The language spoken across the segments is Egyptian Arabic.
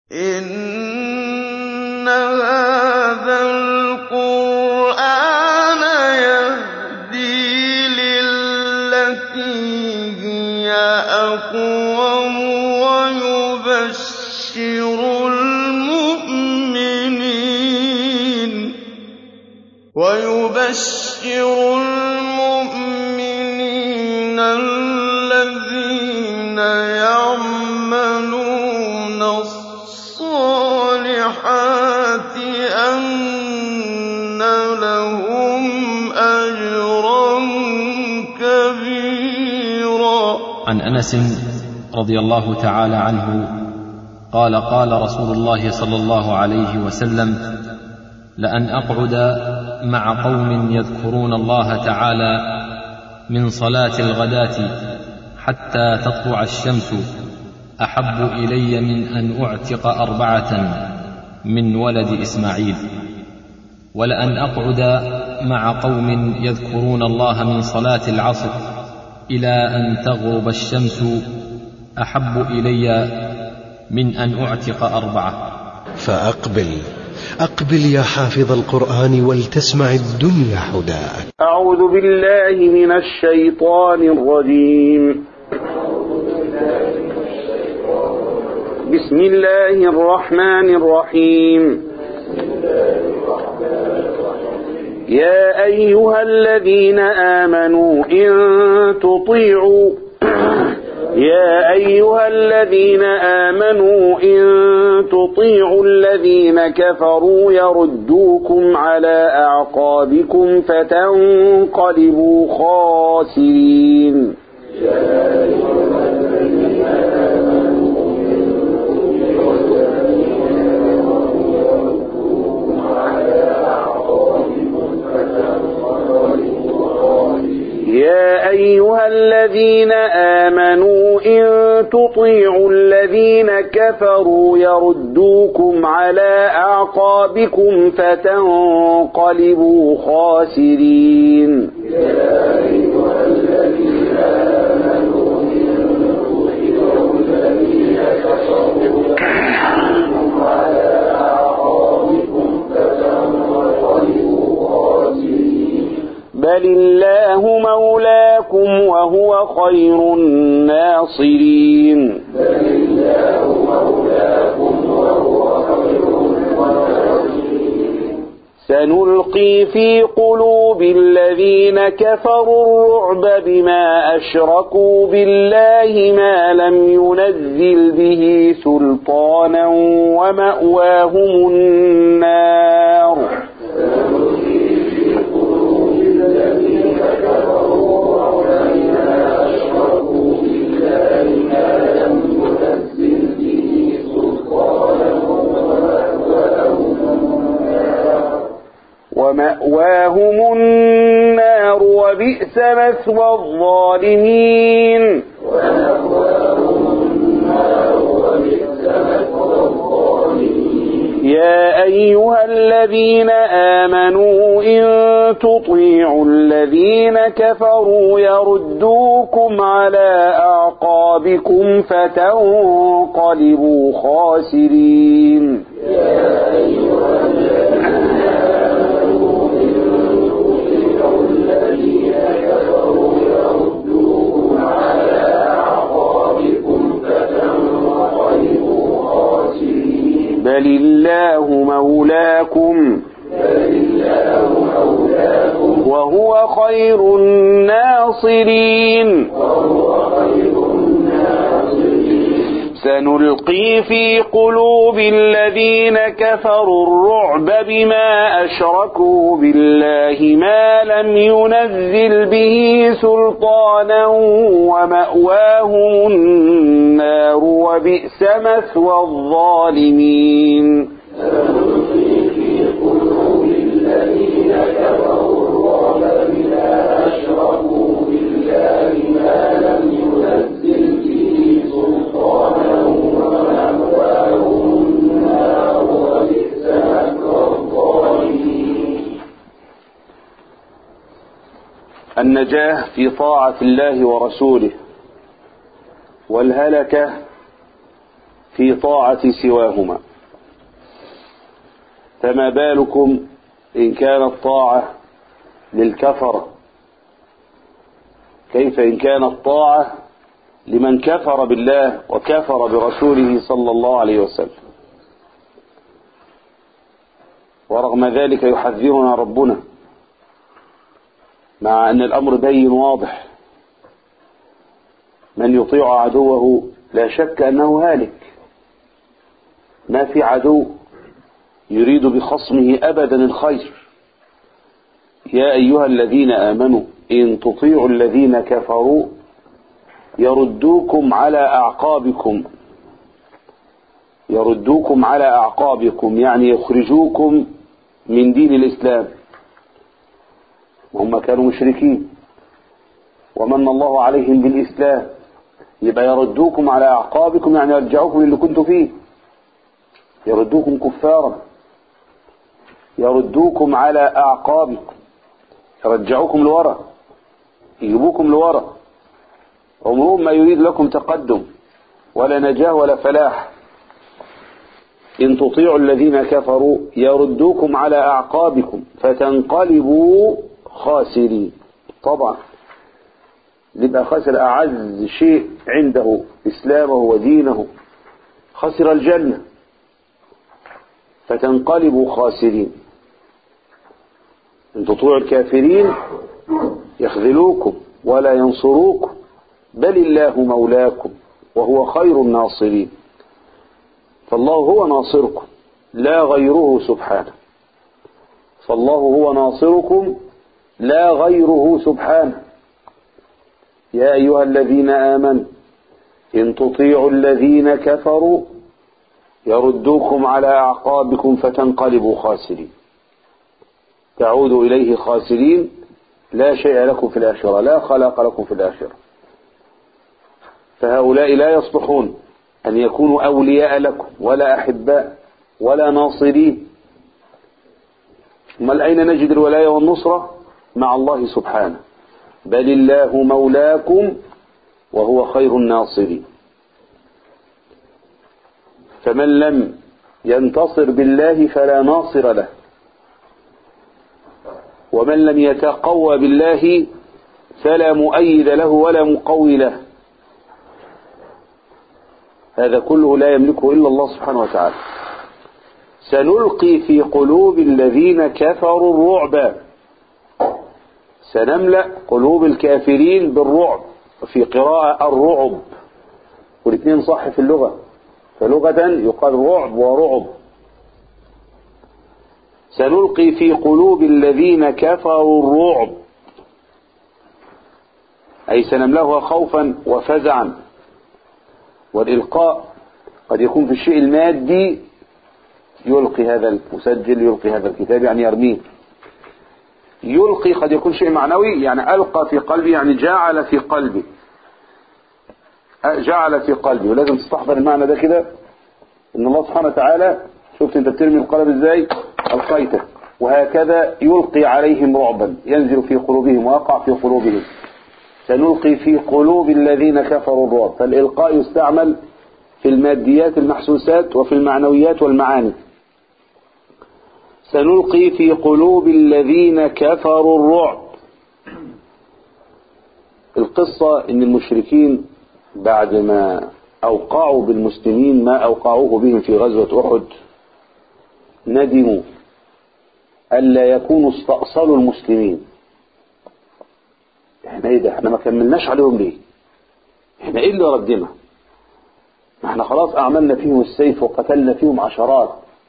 إِنَّ هَٰذَا الْقُرْآنَ يَهْدِي لِلَّتِي هِيَ أَقْوَمُ وَيُبَشِّرُ الْمُؤْمِنِينَ الَّذِينَ يَعْمَلُونَ الصَّالِحَاتِ أَنَّ لَهُمْ أَجْرًا كَبِيرًا عن انس رضي الله تعالى عنه قال قال رسول الله صلى الله عليه وسلم لان اقعد مع قوم يذكرون الله تعالى من صلاه الغداه حتى تطلع الشمس احب الي من ان اعتق اربعه من ولد اسماعيل ولان اقعد مع قوم يذكرون الله من صلاه العصر الى ان تغرب الشمس احب الي من ان اعتق اربعه فأقبل أقبل يا حافظ القرآن ولتسمع الدنيا حداك أعوذ بالله من الشيطان الرجيم بسم الله الرحمن الرحيم يا أيها الذين آمنوا إن تطيعوا يا أيها الذين آمنوا إن تطيعوا الذين كفروا يردوكم على أعقابكم فتنقلبوا خاسرين يا أيها الذين آمنوا إن تطيعوا الذين كفروا يردوكم على أعقابكم فتنقلبوا خاسرين بل الله مولاكم وهو خير الناصرين سنلقي في قلوب الذين كفروا الرعب بما أشركوا بالله ما لم ينزل به سلطانا ومأواهم النار ومأواهم النار وبئس مثوى الظالمين يا أيها الذين آمنوا إن تطيعوا الذين كفروا يردوكم على أعقابكم فتنقلبوا خاسرين بل الله مولاكم وهو خير الناصرين سنلقي في قلوب الذين كفروا الرعب بما أشركوا بالله ما لم ينزل به سلطانا ومأواهم النار وبئس مثوى الظالمين النجاة في طاعة الله ورسوله والهلكة في طاعة سواهما فما بالكم إن كانت طاعة للكفرة كيف إن كانت طاعة لمن كفر بالله وكفر برسوله صلى الله عليه وسلم ورغم ذلك يحذرنا ربنا مع أن الأمر بين واضح من يطيع عدوه لا شك أنه هالك ما في عدو يريد بخصمه أبدا الخير يا أيها الذين آمنوا إن تطيعوا الذين كفروا يردوكم على أعقابكم يردوكم على أعقابكم يعني يخرجوكم من دين الإسلام وهم كانوا مشركين ومن الله عليهم بالإسلام يبقى يردوكم على أعقابكم يعني يرجعوكم للي كنتوا فيه يردوكم كفارا يردوكم على أعقابكم يرجعوكم لورا يجيبوكم لورا عمرهم ما يريد لكم تقدم ولا نجاة ولا فلاح إن تطيعوا الذين كفروا يردوكم على أعقابكم فتنقلبوا خاسرين طبعا يبقى خسر أعز شيء عنده إسلامه ودينه خسر الجنة فتنقلبوا خاسرين إن تطيعوا الكافرين يخذلوكم ولا ينصروكم بل الله مولاكم وهو خير الناصرين فالله هو ناصركم لا غيره سبحانه فالله هو ناصركم لا غيره سبحانه يا أيها الذين آمنوا إن تطيعوا الذين كفروا يردوكم على أعقابكم فتنقلبوا خاسرين تعودوا إليه خاسرين لا شيء لكم في الآخرة لا خلاق لكم في الآخرة فهؤلاء لا يصلحون أن يكونوا أولياء لكم ولا أحباء ولا ناصرين بل أين نجد الولاية والنصرة مع الله سبحانه بل الله مولاكم وهو خير الناصرين فمن لم ينتصر بالله فلا ناصر له ومن لم يتقوى بالله فلا مؤيد له ولا مقوي له هذا كله لا يملكه إلا الله سبحانه وتعالى سنلقي في قلوب الذين كفروا الرعب سنملأ قلوب الكافرين بالرعب في قراءة الرعب والاثنين صح في اللغة فلغة يقال رعب ورعب سنلقي في قلوب الذين كفروا الرعب أي سنملأها خوفا وفزعا والإلقاء قد يكون في الشيء المادي يلقي هذا المسجل يلقي هذا الكتاب يعني يرميه يلقي قد يكون شيء معنوي يعني ألقى في قلبي يعني جعل في قلبي جعل في قلبي ولازم تستحضر المعنى ده كده ان الله سبحانه وتعالى شفت انت بترمي القلب ازاي القيته وهكذا يلقي عليهم رعبا ينزل في قلوبهم ويقع في قلوبهم سنلقي في قلوب الذين كفروا الرعب فالإلقاء يستعمل في الماديات المحسوسات وفي المعنويات والمعاني سنلقي في قلوب الذين كفروا الرعب القصة ان المشركين بعد ما اوقعوا بالمسلمين ما اوقعوه بهم في غزوة احد ندموا الا يكونوا استأصلوا المسلمين احنا ايه ده احنا ما كملناش عليهم ليه احنا ايه اللي ردنا احنا خلاص اعملنا فيهم السيف وقتلنا فيهم عشرات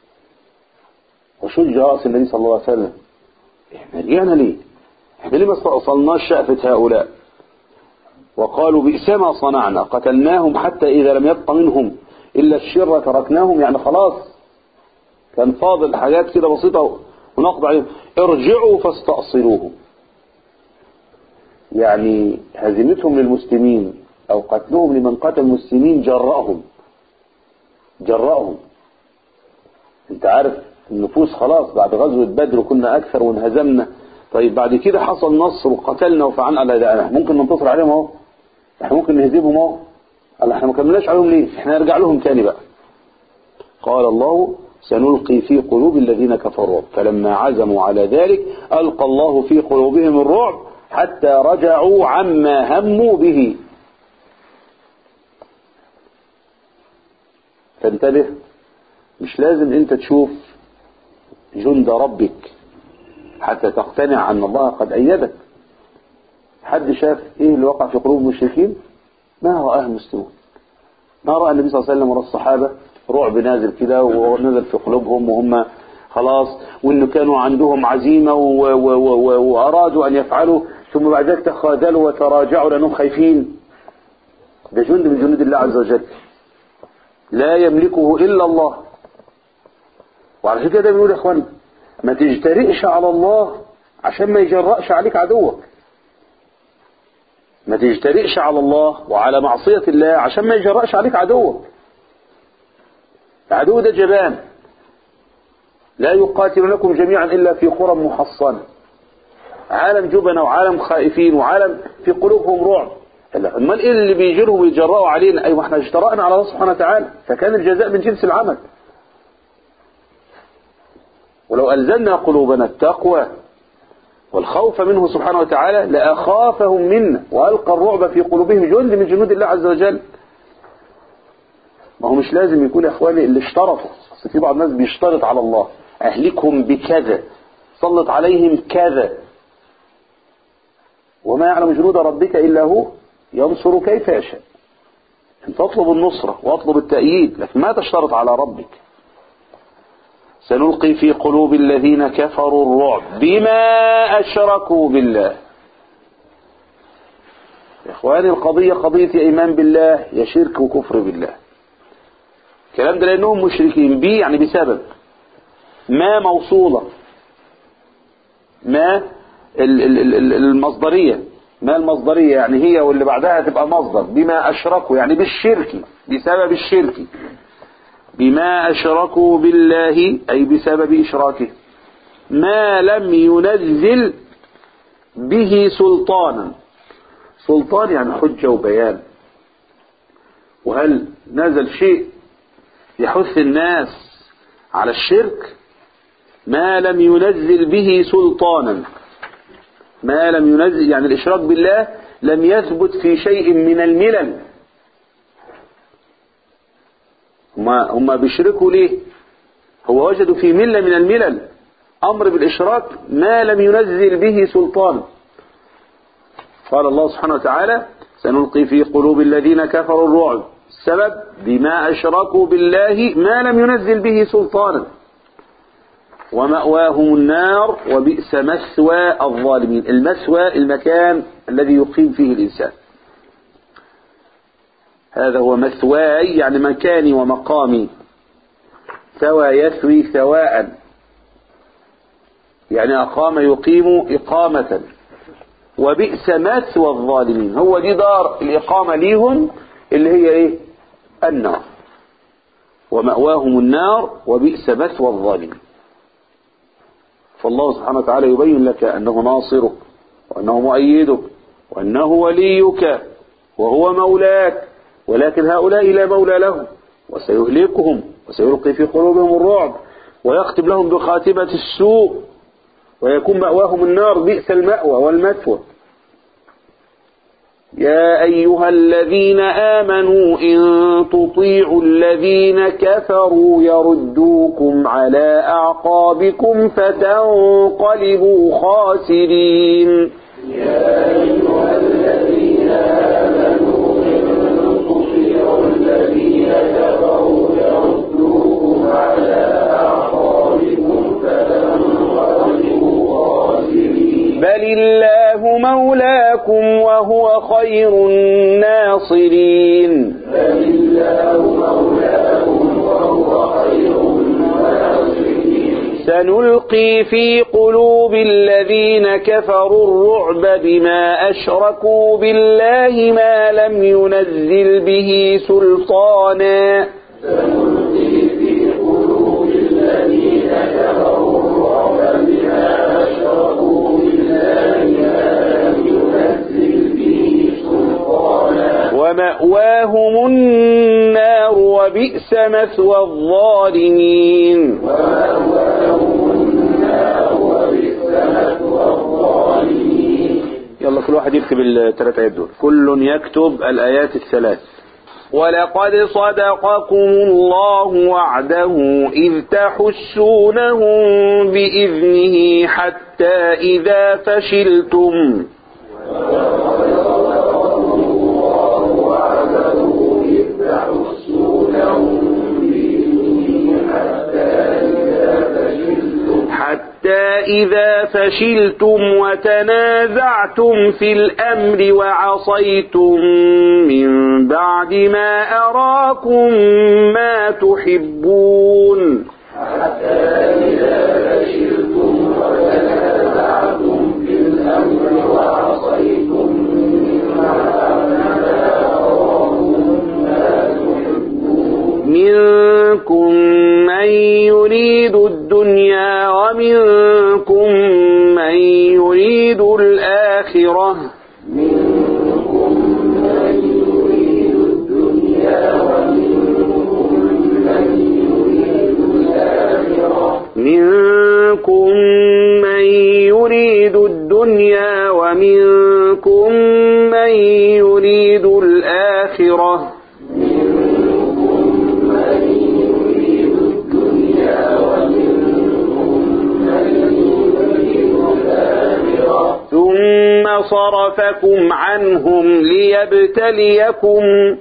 وشج راس النبي صلى الله عليه وسلم احنا رجعنا ليه احنا ليه ما استأصلناش شأفة هؤلاء وقالوا بئس ما صنعنا قتلناهم حتى إذا لم يبق منهم إلا الشر تركناهم يعني خلاص كان فاضل حاجات كده بسيطة ونقض عليهم ارجعوا فاستأصلوهم يعني هزيمتهم للمسلمين أو قتلهم لمن قتل المسلمين جرأهم جرأهم انت عارف النفوس خلاص بعد غزوة بدر كنا أكثر وانهزمنا طيب بعد كده حصل نصر وقتلنا وفعلنا على ده ممكن ننتصر عليهم اهو احنا ممكن نهزمهم اهو قال احنا ما كملناش عليهم ليه احنا نرجع لهم تاني بقى قال الله سنلقي في قلوب الذين كفروا فلما عزموا على ذلك ألقى الله في قلوبهم الرعب حتى رجعوا عما هموا به فانتبه مش لازم انت تشوف جند ربك حتى تقتنع ان الله قد ايدك حد شاف ايه اللي وقع في قلوب المشركين ما رآه المسلمون ما رأى النبي صلى الله عليه وسلم ولا الصحابة رعب نازل كده ونزل في قلوبهم وهم خلاص وانه كانوا عندهم عزيمة و و و وارادوا ان يفعلوا ثم بعد ذلك تخاذلوا وتراجعوا لانهم خايفين ده جند من جنود الله عز وجل لا يملكه الا الله وعلى كده بنقول يا اخوان ما تجترئش على الله عشان ما يجرأش عليك عدوك ما تجترئش على الله وعلى معصية الله عشان ما يجرأش عليك عدوك العدو ده جبان لا يقاتلونكم جميعا إلا في قرى محصنة عالم جبنة وعالم خائفين وعالم في قلوبهم رعب امال ايه اللي بيجروا ويجرأوا علينا ايوه احنا اجترأنا على الله سبحانه وتعالى فكان الجزاء من جنس العمل ولو ألزمنا قلوبنا التقوى والخوف منه سبحانه وتعالى لأخافهم منا وألقى الرعب في قلوبهم جند من جنود الله عز وجل ما هو مش لازم يكون يا اخواني اللي اشترطوا اصل في بعض الناس بيشترط على الله اهلكهم بكذا سلط عليهم كذا وما يعلم جنود ربك الا هو ينصر كيف يشاء انت تطلب النصرة واطلب التأييد لكن ما تشترط على ربك سنلقي في قلوب الذين كفروا الرعب بما أشركوا بالله يا إخواني القضية قضية يا إيمان بالله يا شرك وكفر بالله الكلام ده لأنهم مشركين بي يعني بسبب ما موصولة ما المصدرية ما المصدرية يعني هي واللي بعدها تبقى مصدر بما أشركوا يعني بالشرك بسبب الشرك بما أشركوا بالله أي بسبب إشراكه ما لم ينزل به سلطانا سلطان يعني حجة وبيان وهل نزل شيء يحث الناس على الشرك ما لم ينزل به سلطانا ما لم ينزل يعني الإشراك بالله لم يثبت في شيء من الملل هما هما بيشركوا ليه هو وجدوا في ملة من الملل أمر بالإشراك ما لم ينزل به سلطان قال الله سبحانه وتعالى سنلقي في قلوب الذين كفروا الرعب السبب بما أشركوا بالله ما لم ينزل به سلطانا ومأواهم النار وبئس مثوى الظالمين المثوى المكان الذي يقيم فيه الإنسان هذا هو مثواي يعني مكاني ومقامي ثوى يثوي ثواء يعني أقام يقيم إقامة وبئس مثوى الظالمين هو دي دار الإقامة ليهم اللي هي إيه النار ومأواهم النار وبئس مثوى الظالمين فالله سبحانه وتعالى يبين لك أنه ناصرك وأنه مؤيدك وأنه وليك وهو مولاك ولكن هؤلاء لا مولى لهم وسيهلكهم وسيلقي في قلوبهم الرعب ويختم لهم بخاتمة السوء ويكون مأواهم النار بئس المأوى والمثوى يا أيها الذين آمنوا إن تطيعوا الذين كفروا يردوكم على أعقابكم فتنقلبوا خاسرين يا أيها الذين آمنوا إن تطيعوا الذين كفروا يردوكم على أعقابكم فتنقلبوا خاسرين بل الله مولاكم وهو خير الناصرين بل الله مولاكم وهو خير الناصرين سنلقي في قلوب الذين كفروا الرعب بما أشركوا بالله ما لم ينزل به سلطانا سنلقي في قلوب الذين كفروا الرعب بما أشركوا بالله ما لم ينزل به سلطانا ومأواهم النار وبئس وبئس مثوى الظالمين يلا كل واحد يكتب الثلاث آيات دول كل يكتب الآيات الثلاث ولقد صدقكم الله وعده إذ تحسونهم بإذنه حتى إذا فشلتم حتى إذا فشلتم وتنازعتم في الأمر وعصيتم من بعد ما أراكم ما تحبون منكم من يريد الدنيا ومنكم من يريد الآخرة منكم من يريد الدنيا ومنكم من يريد الآخرة ثم صرفكم عنهم ليبتليكم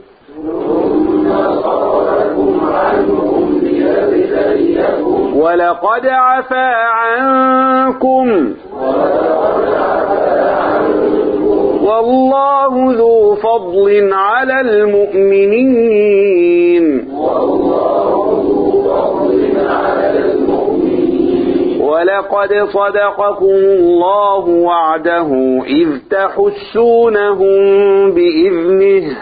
ولقد عفا عنكم والله ذو فضل على المؤمنين ولقد صدقكم الله وعده إذ تحسونهم بإذنه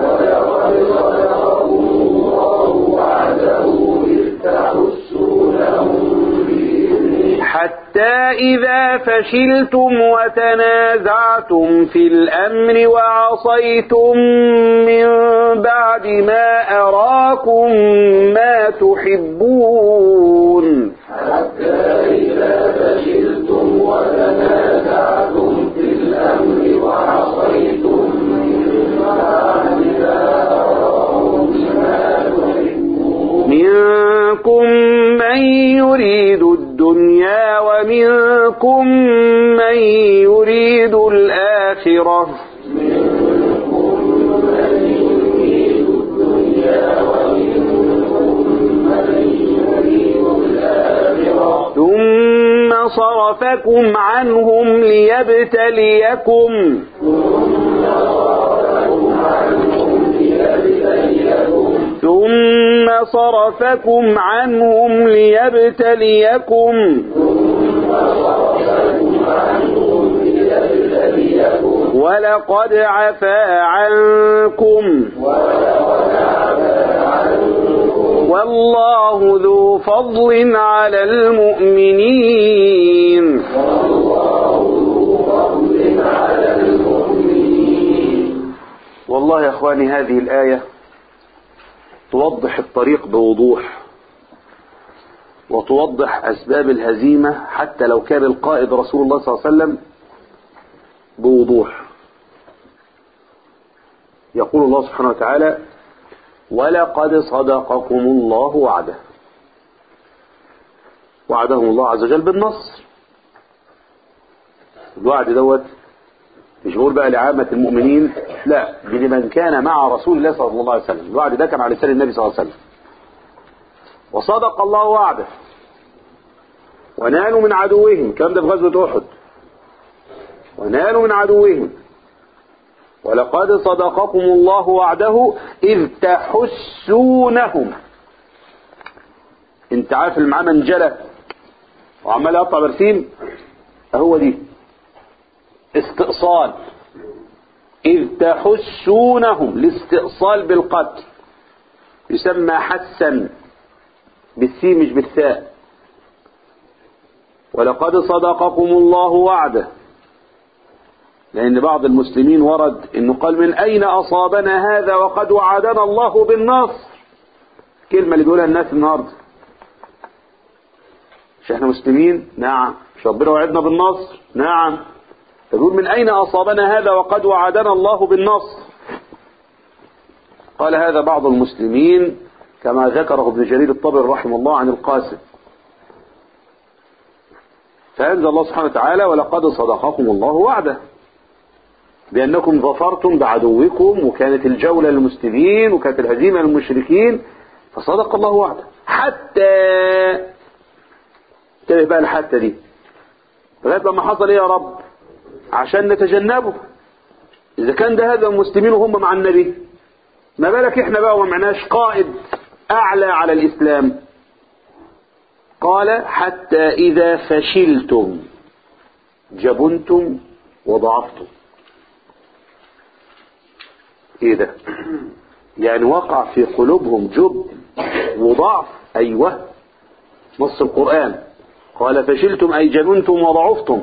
حتى إذا فشلتم وتنازعتم في الأمر وعصيتم من بعد ما أراكم ما تحبون منكم من يريد الدنيا ومنكم من يريد الآخرة ثم صرفكم عنهم ليبتليكم ثم صرفكم عنهم ليبتليكم ولقد عفا عنكم والله ذو فضل على المؤمنين والله يا اخواني هذه الآية توضح الطريق بوضوح وتوضح أسباب الهزيمة حتى لو كان القائد رسول الله صلى الله عليه وسلم بوضوح يقول الله سبحانه وتعالى ولقد صدقكم الله وعده وعدهم الله عز وجل بالنصر الوعد دوت مش بقول بقى لعامة المؤمنين لا لمن كان مع رسول الله صلى الله عليه وسلم الوعد ده كان على لسان النبي صلى الله عليه وسلم وصدق الله وعده ونالوا من عدوهم كان ده في غزوة أحد ونالوا من عدوهم ولقد صدقكم الله وعده إذ تحسونهم انت عارف اللي معاه منجلة وعمال يقطع برسيم هو دي استئصال إذ تحسونهم الاستئصال بالقتل يسمى حسا بالسين مش بالثاء ولقد صدقكم الله وعده لأن بعض المسلمين ورد إنه قال من أين أصابنا هذا وقد وعدنا الله بالنصر الكلمة اللي بيقولها الناس النهاردة مش احنا مسلمين نعم مش ربنا وعدنا بالنصر نعم فبيقول من أين أصابنا هذا وقد وعدنا الله بالنصر قال هذا بعض المسلمين كما ذكره ابن جرير الطبري رحمه الله عن القاسم فأنزل الله سبحانه وتعالى ولقد صدقكم الله وعده بأنكم ظفرتم بعدوكم وكانت الجولة للمسلمين وكانت الهزيمة للمشركين فصدق الله وعده حتى انتبه بقى الحتى دي لغاية لما حصل ايه يا رب عشان نتجنبه إذا كان ده هذا المسلمين وهم مع النبي ما بالك احنا بقى وما معناش قائد أعلى على الإسلام قال حتى إذا فشلتم جبنتم وضعفتم ايه ده يعني وقع في قلوبهم جبن وضعف ايوه نص القرآن قال فشلتم اي جبنتم وضعفتم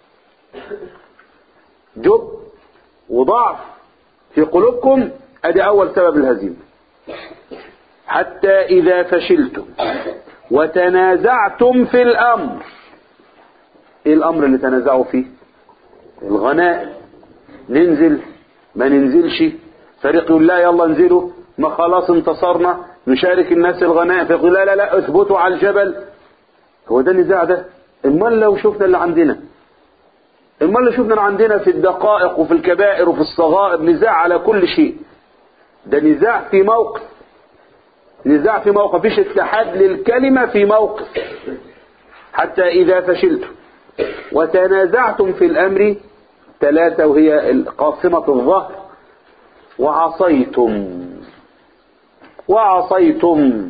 جب وضعف في قلوبكم ادي اول سبب الهزيمة حتى اذا فشلتم وتنازعتم في الامر ايه الامر اللي تنازعوا فيه الغنائم ننزل ما ننزلش فريق يقول لا يلا انزلوا ما خلاص انتصرنا نشارك الناس الغنائم فيقول لا لا لا اثبتوا على الجبل هو ده النزاع ده امال لو شفنا اللي عندنا امال لو شفنا اللي عندنا في الدقائق وفي الكبائر وفي الصغائر نزاع على كل شيء ده نزاع في موقف نزاع في موقف فيش اتحاد للكلمة في موقف حتى إذا فشلتم وتنازعتم في الأمر ثلاثة وهي قاصمة الظهر وعصيتم وعصيتم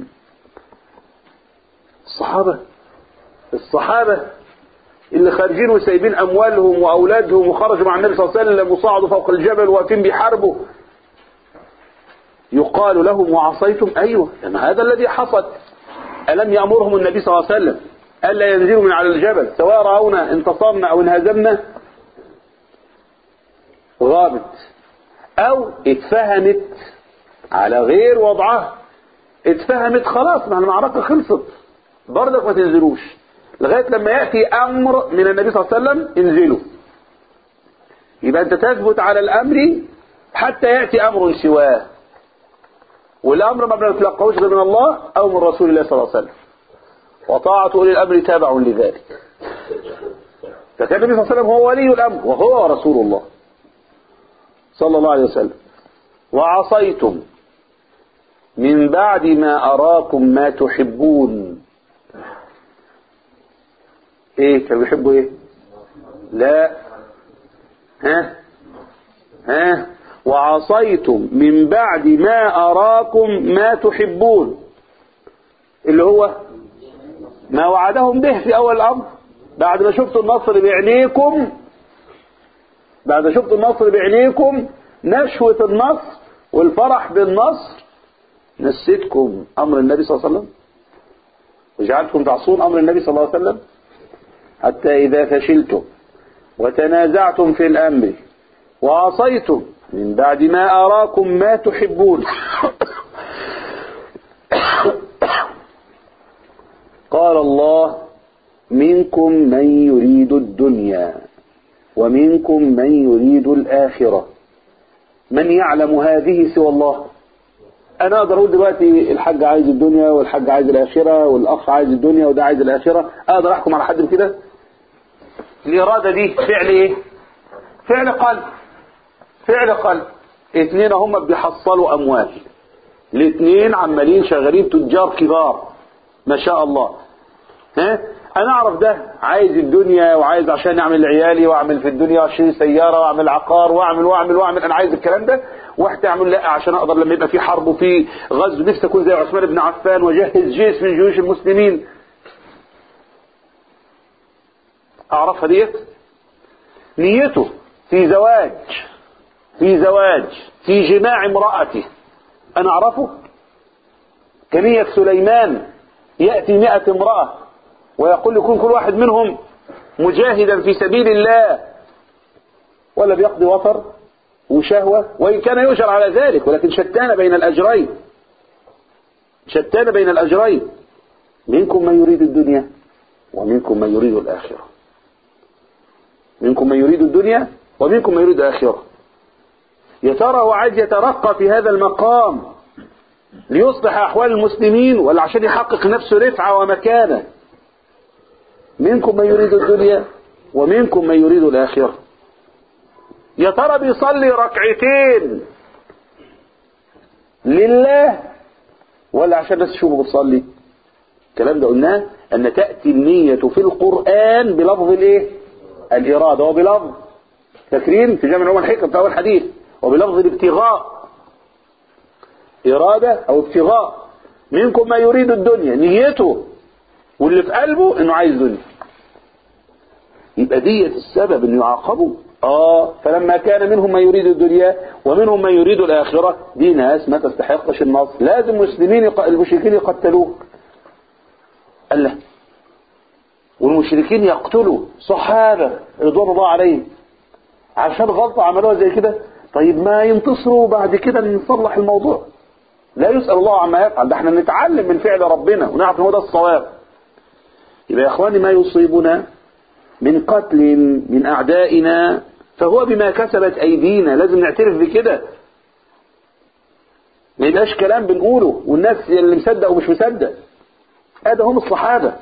الصحابة الصحابة اللي خارجين وسايبين أموالهم وأولادهم وخرجوا مع النبي صلى الله عليه وسلم وصعدوا فوق الجبل واقفين بيحاربوا يقال لهم وعصيتم أيوة لما هذا الذي حصل ألم يأمرهم النبي صلى الله عليه وسلم ألا ينزلوا من على الجبل سواء رأونا انتصرنا أو انهزمنا غابت أو اتفهمت على غير وضعها اتفهمت خلاص مع المعركة خلصت برضك ما تنزلوش لغاية لما يأتي أمر من النبي صلى الله عليه وسلم انزلوا يبقى أنت تثبت على الأمر حتى يأتي أمر سواه والأمر ما بنتلقوش غير من الله أو من رسول الله صلى الله عليه وسلم وطاعة أولي الأمر تابع لذلك فكان النبي صلى الله عليه وسلم هو ولي الأمر وهو رسول الله صلى الله عليه وسلم وعصيتم من بعد ما أراكم ما تحبون ايه كانوا بيحبوا ايه لا ها ها وعصيتم من بعد ما أراكم ما تحبون اللي هو ما وعدهم به في أول الأمر بعد ما شفتوا النصر بعينيكم بعد ما شفتوا النصر بعينيكم نشوة النصر والفرح بالنصر نسيتكم أمر النبي صلى الله عليه وسلم وجعلتكم تعصون أمر النبي صلى الله عليه وسلم حتى إذا فشلتم وتنازعتم في الأمر وعصيتم من بعد ما أراكم ما تحبون قال الله منكم من يريد الدنيا ومنكم من يريد الآخرة من يعلم هذه سوى الله أنا أقدر أقول دلوقتي الحاج عايز الدنيا والحاج عايز الآخرة والأخ عايز الدنيا وده عايز الآخرة أقدر أحكم على حد بكده الإرادة دي فعل إيه فعل قلب فعل قلب اتنين هم بيحصلوا أموال الاتنين عمالين شغالين تجار كبار ما شاء الله ها انا اعرف ده عايز الدنيا وعايز عشان اعمل عيالي واعمل في الدنيا واشتري سياره واعمل عقار واعمل واعمل واعمل انا عايز الكلام ده واحد تعمل لا عشان اقدر لما يبقى في حرب وفي غزو نفسي اكون زي عثمان بن عفان واجهز جيش من جيوش المسلمين اعرفها ديت نيته في زواج في زواج في جماع امرأته انا اعرفه كنية سليمان يأتي مئة امرأة ويقول يكون كل واحد منهم مجاهدا في سبيل الله ولا بيقضي وطر وشهوة وإن كان يؤجر على ذلك ولكن شتان بين الأجرين شتان بين الأجرين منكم من يريد الدنيا ومنكم من يريد الآخرة منكم من يريد الدنيا ومنكم من يريد الآخرة يا ترى هو عايز يترقى في هذا المقام ليصلح أحوال المسلمين ولا عشان يحقق نفسه رفعة ومكانة منكم من يريد الدنيا ومنكم من يريد الآخرة يا ترى بيصلي ركعتين لله ولا عشان الناس تشوفه بتصلي الكلام ده قلناه أن تأتي النية في القرآن بلفظ الإيه الإرادة وبلفظ فاكرين في جامع العلوم الحكم في أول حديث وبلفظ الابتغاء إرادة أو ابتغاء منكم ما يريد الدنيا نيته واللي في قلبه إنه عايز دنيا يبقى ديت السبب إنه يعاقبوا آه فلما كان منهم من يريد الدنيا ومنهم من يريد الآخرة دي ناس ما تستحقش النصر لازم المسلمين يق... المشركين يقتلوه قال له والمشركين يقتلوا صحابة رضوان الله عليهم عشان غلطة عملوها زي كده طيب ما ينتصروا بعد كده نصلح الموضوع لا يسأل الله عما يفعل ده احنا نتعلم من فعل ربنا ونعرف ان هو ده الصواب يبقى يا اخواني ما يصيبنا من قتل من اعدائنا فهو بما كسبت ايدينا لازم نعترف بكده ما يبقاش كلام بنقوله والناس اللي مصدق ومش مصدق هذا هم الصحابة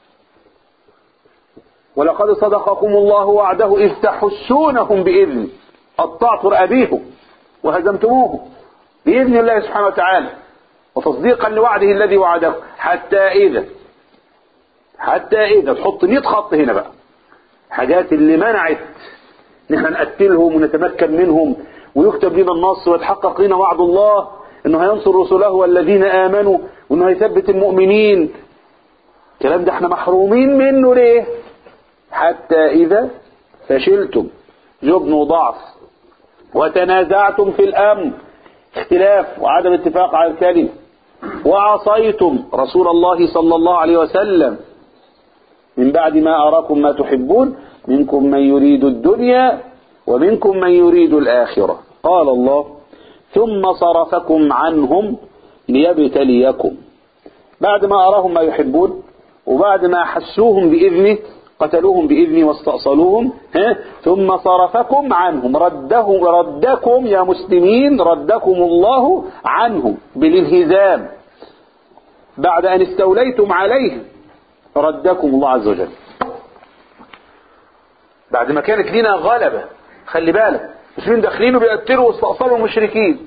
ولقد صدقكم الله وعده إذ تحسونهم بإذن قطعت رأبيهم وهزمتموهم بإذن الله سبحانه وتعالى وتصديقا لوعده الذي وعده حتى إذا حتى إذا تحط 100 خط هنا بقى حاجات اللي منعت نحن نقتلهم ونتمكن منهم ويكتب لنا النص ويتحقق لنا وعد الله انه هينصر رسله والذين امنوا وانه هيثبت المؤمنين الكلام ده احنا محرومين منه ليه حتى اذا فشلتم جبن وضعف وتنازعتم في الامر اختلاف وعدم اتفاق على الكلمة وعصيتم رسول الله صلى الله عليه وسلم من بعد ما أراكم ما تحبون منكم من يريد الدنيا ومنكم من يريد الآخرة قال الله ثم صرفكم عنهم ليبتليكم بعد ما أراهم ما يحبون وبعد ما حسوهم بإذنه قتلوهم بإذنه واستأصلوهم ها؟ ثم صرفكم عنهم ردهم ردكم يا مسلمين ردكم الله عنهم بالانهزام بعد أن استوليتم عليهم ردكم الله عز وجل بعد ما كانت لنا غلبة خلي بالك المسلمين داخلين وبيقتلوا واستأصلوا المشركين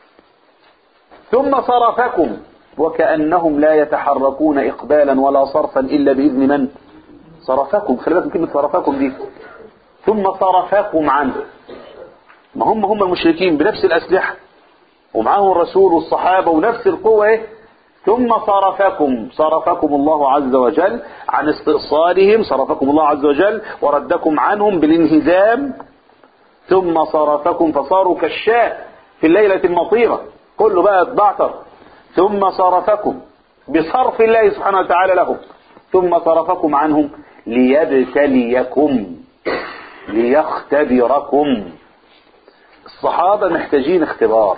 ثم صرفكم وكأنهم لا يتحركون إقبالا ولا صرفا إلا بإذن من صرفكم خلي بالك من كلمة صرفكم دي ثم صرفكم عنه ما هم هم المشركين بنفس الأسلحة ومعاهم الرسول والصحابة ونفس القوة ايه ثم صرفكم صرفكم الله عز وجل عن استئصالهم صرفكم الله عز وجل وردكم عنهم بالانهزام ثم صرفكم فصاروا كالشاة في الليلة المطيرة كله بقى اتبعتر ثم صرفكم بصرف الله سبحانه وتعالى لهم ثم صرفكم عنهم ليبتليكم ليختبركم الصحابة محتاجين اختبار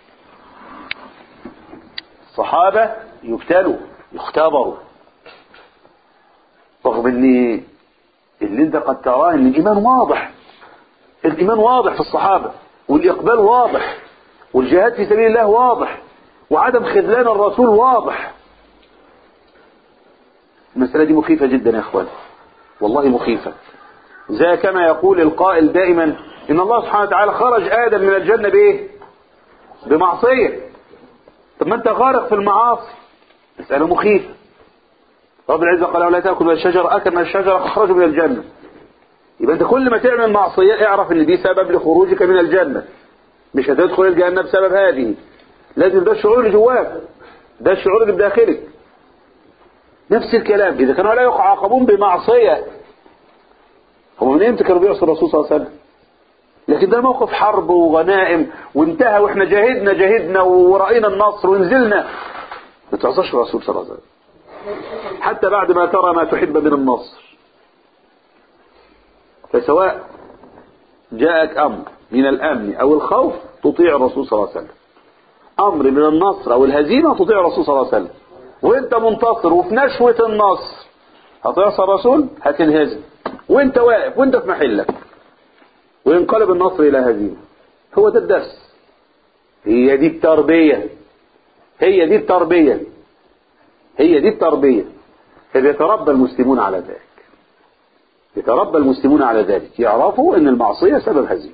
الصحابة يبتلوا يختبروا رغم ان اللي انت قد تراه ان الايمان واضح الايمان واضح في الصحابة والاقبال واضح والجهاد في سبيل الله واضح وعدم خذلان الرسول واضح المسألة دي مخيفة جدا يا اخوان والله مخيفة زي كما يقول القائل دائما ان الله سبحانه وتعالى خرج ادم من الجنة بايه بمعصية طب ما انت غارق في المعاصي مسألة مخيفة رب العزة قال ولا تأكل من الشجرة أكل من الشجرة أخرجه من الجنة يبقى انت كل ما تعمل معصية اعرف ان دي سبب لخروجك من الجنة مش هتدخل الجنة بسبب هذه لازم ده الشعور اللي جواك ده الشعور اللي بداخلك نفس الكلام إذا كانوا لا يعاقبون بمعصية هم من امتى كانوا بيعصوا الرسول صلى الله عليه وسلم لكن ده موقف حرب وغنائم وانتهى واحنا جاهدنا جاهدنا ورأينا النصر ونزلنا ما تعصاش الرسول صلى الله عليه وسلم حتى بعد ما ترى ما تحب من النصر فسواء جاءك أمر من الأمن أو الخوف تطيع الرسول صلى الله عليه وسلم امر من النصر او الهزيمه تطيع الرسول صلى الله عليه وسلم وانت منتصر وفي نشوه النصر هتعصى الرسول هتنهزم وانت واقف وانت في محلك وينقلب النصر الى هزيمه هو ده الدرس هي دي التربيه هي دي التربيه هي دي التربيه فبيتربى المسلمون على ذلك يتربى المسلمون على ذلك يعرفوا ان المعصيه سبب هزيمه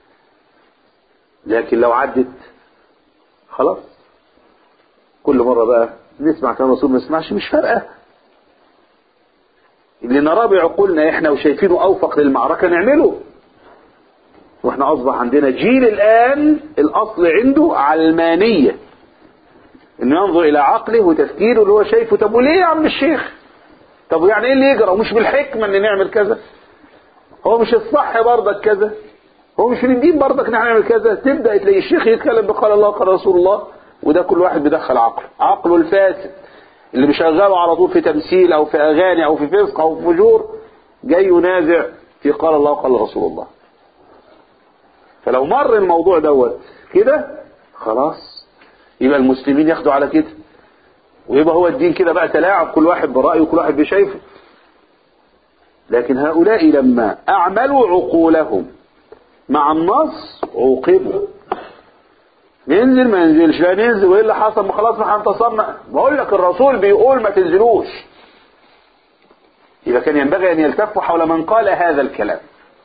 لكن لو عدت خلاص كل مرة بقى نسمع كلام الرسول ما نسمعش مش فارقة اللي نراه بعقولنا احنا وشايفينه اوفق للمعركة نعمله واحنا اصبح عندنا جيل الان الاصل عنده علمانية انه ينظر الى عقله وتفكيره اللي هو شايفه طب وليه يا عم الشيخ طب يعني ايه اللي يجرى ومش بالحكمة ان نعمل كذا هو مش الصح برضك كذا هو مش في الدين برضك ان احنا نعمل كذا تبدا تلاقي الشيخ يتكلم بقال الله قال رسول الله وده كل واحد بيدخل عقله عقله الفاسد اللي بيشغله على طول في تمثيل او في اغاني او في فسق او في فجور جاي ينازع في قال الله قال رسول الله فلو مر الموضوع دوت كده خلاص يبقى المسلمين ياخدوا على كده ويبقى هو الدين كده بقى تلاعب كل واحد برأيه وكل واحد بشايفه لكن هؤلاء لما أعملوا عقولهم مع النص عوقبوا ننزل ما ننزلش لا ننزل وايه اللي حصل ما خلاص ما انتصرنا بقول لك الرسول بيقول ما تنزلوش يبقى كان ينبغي ان يلتفوا حول من قال هذا الكلام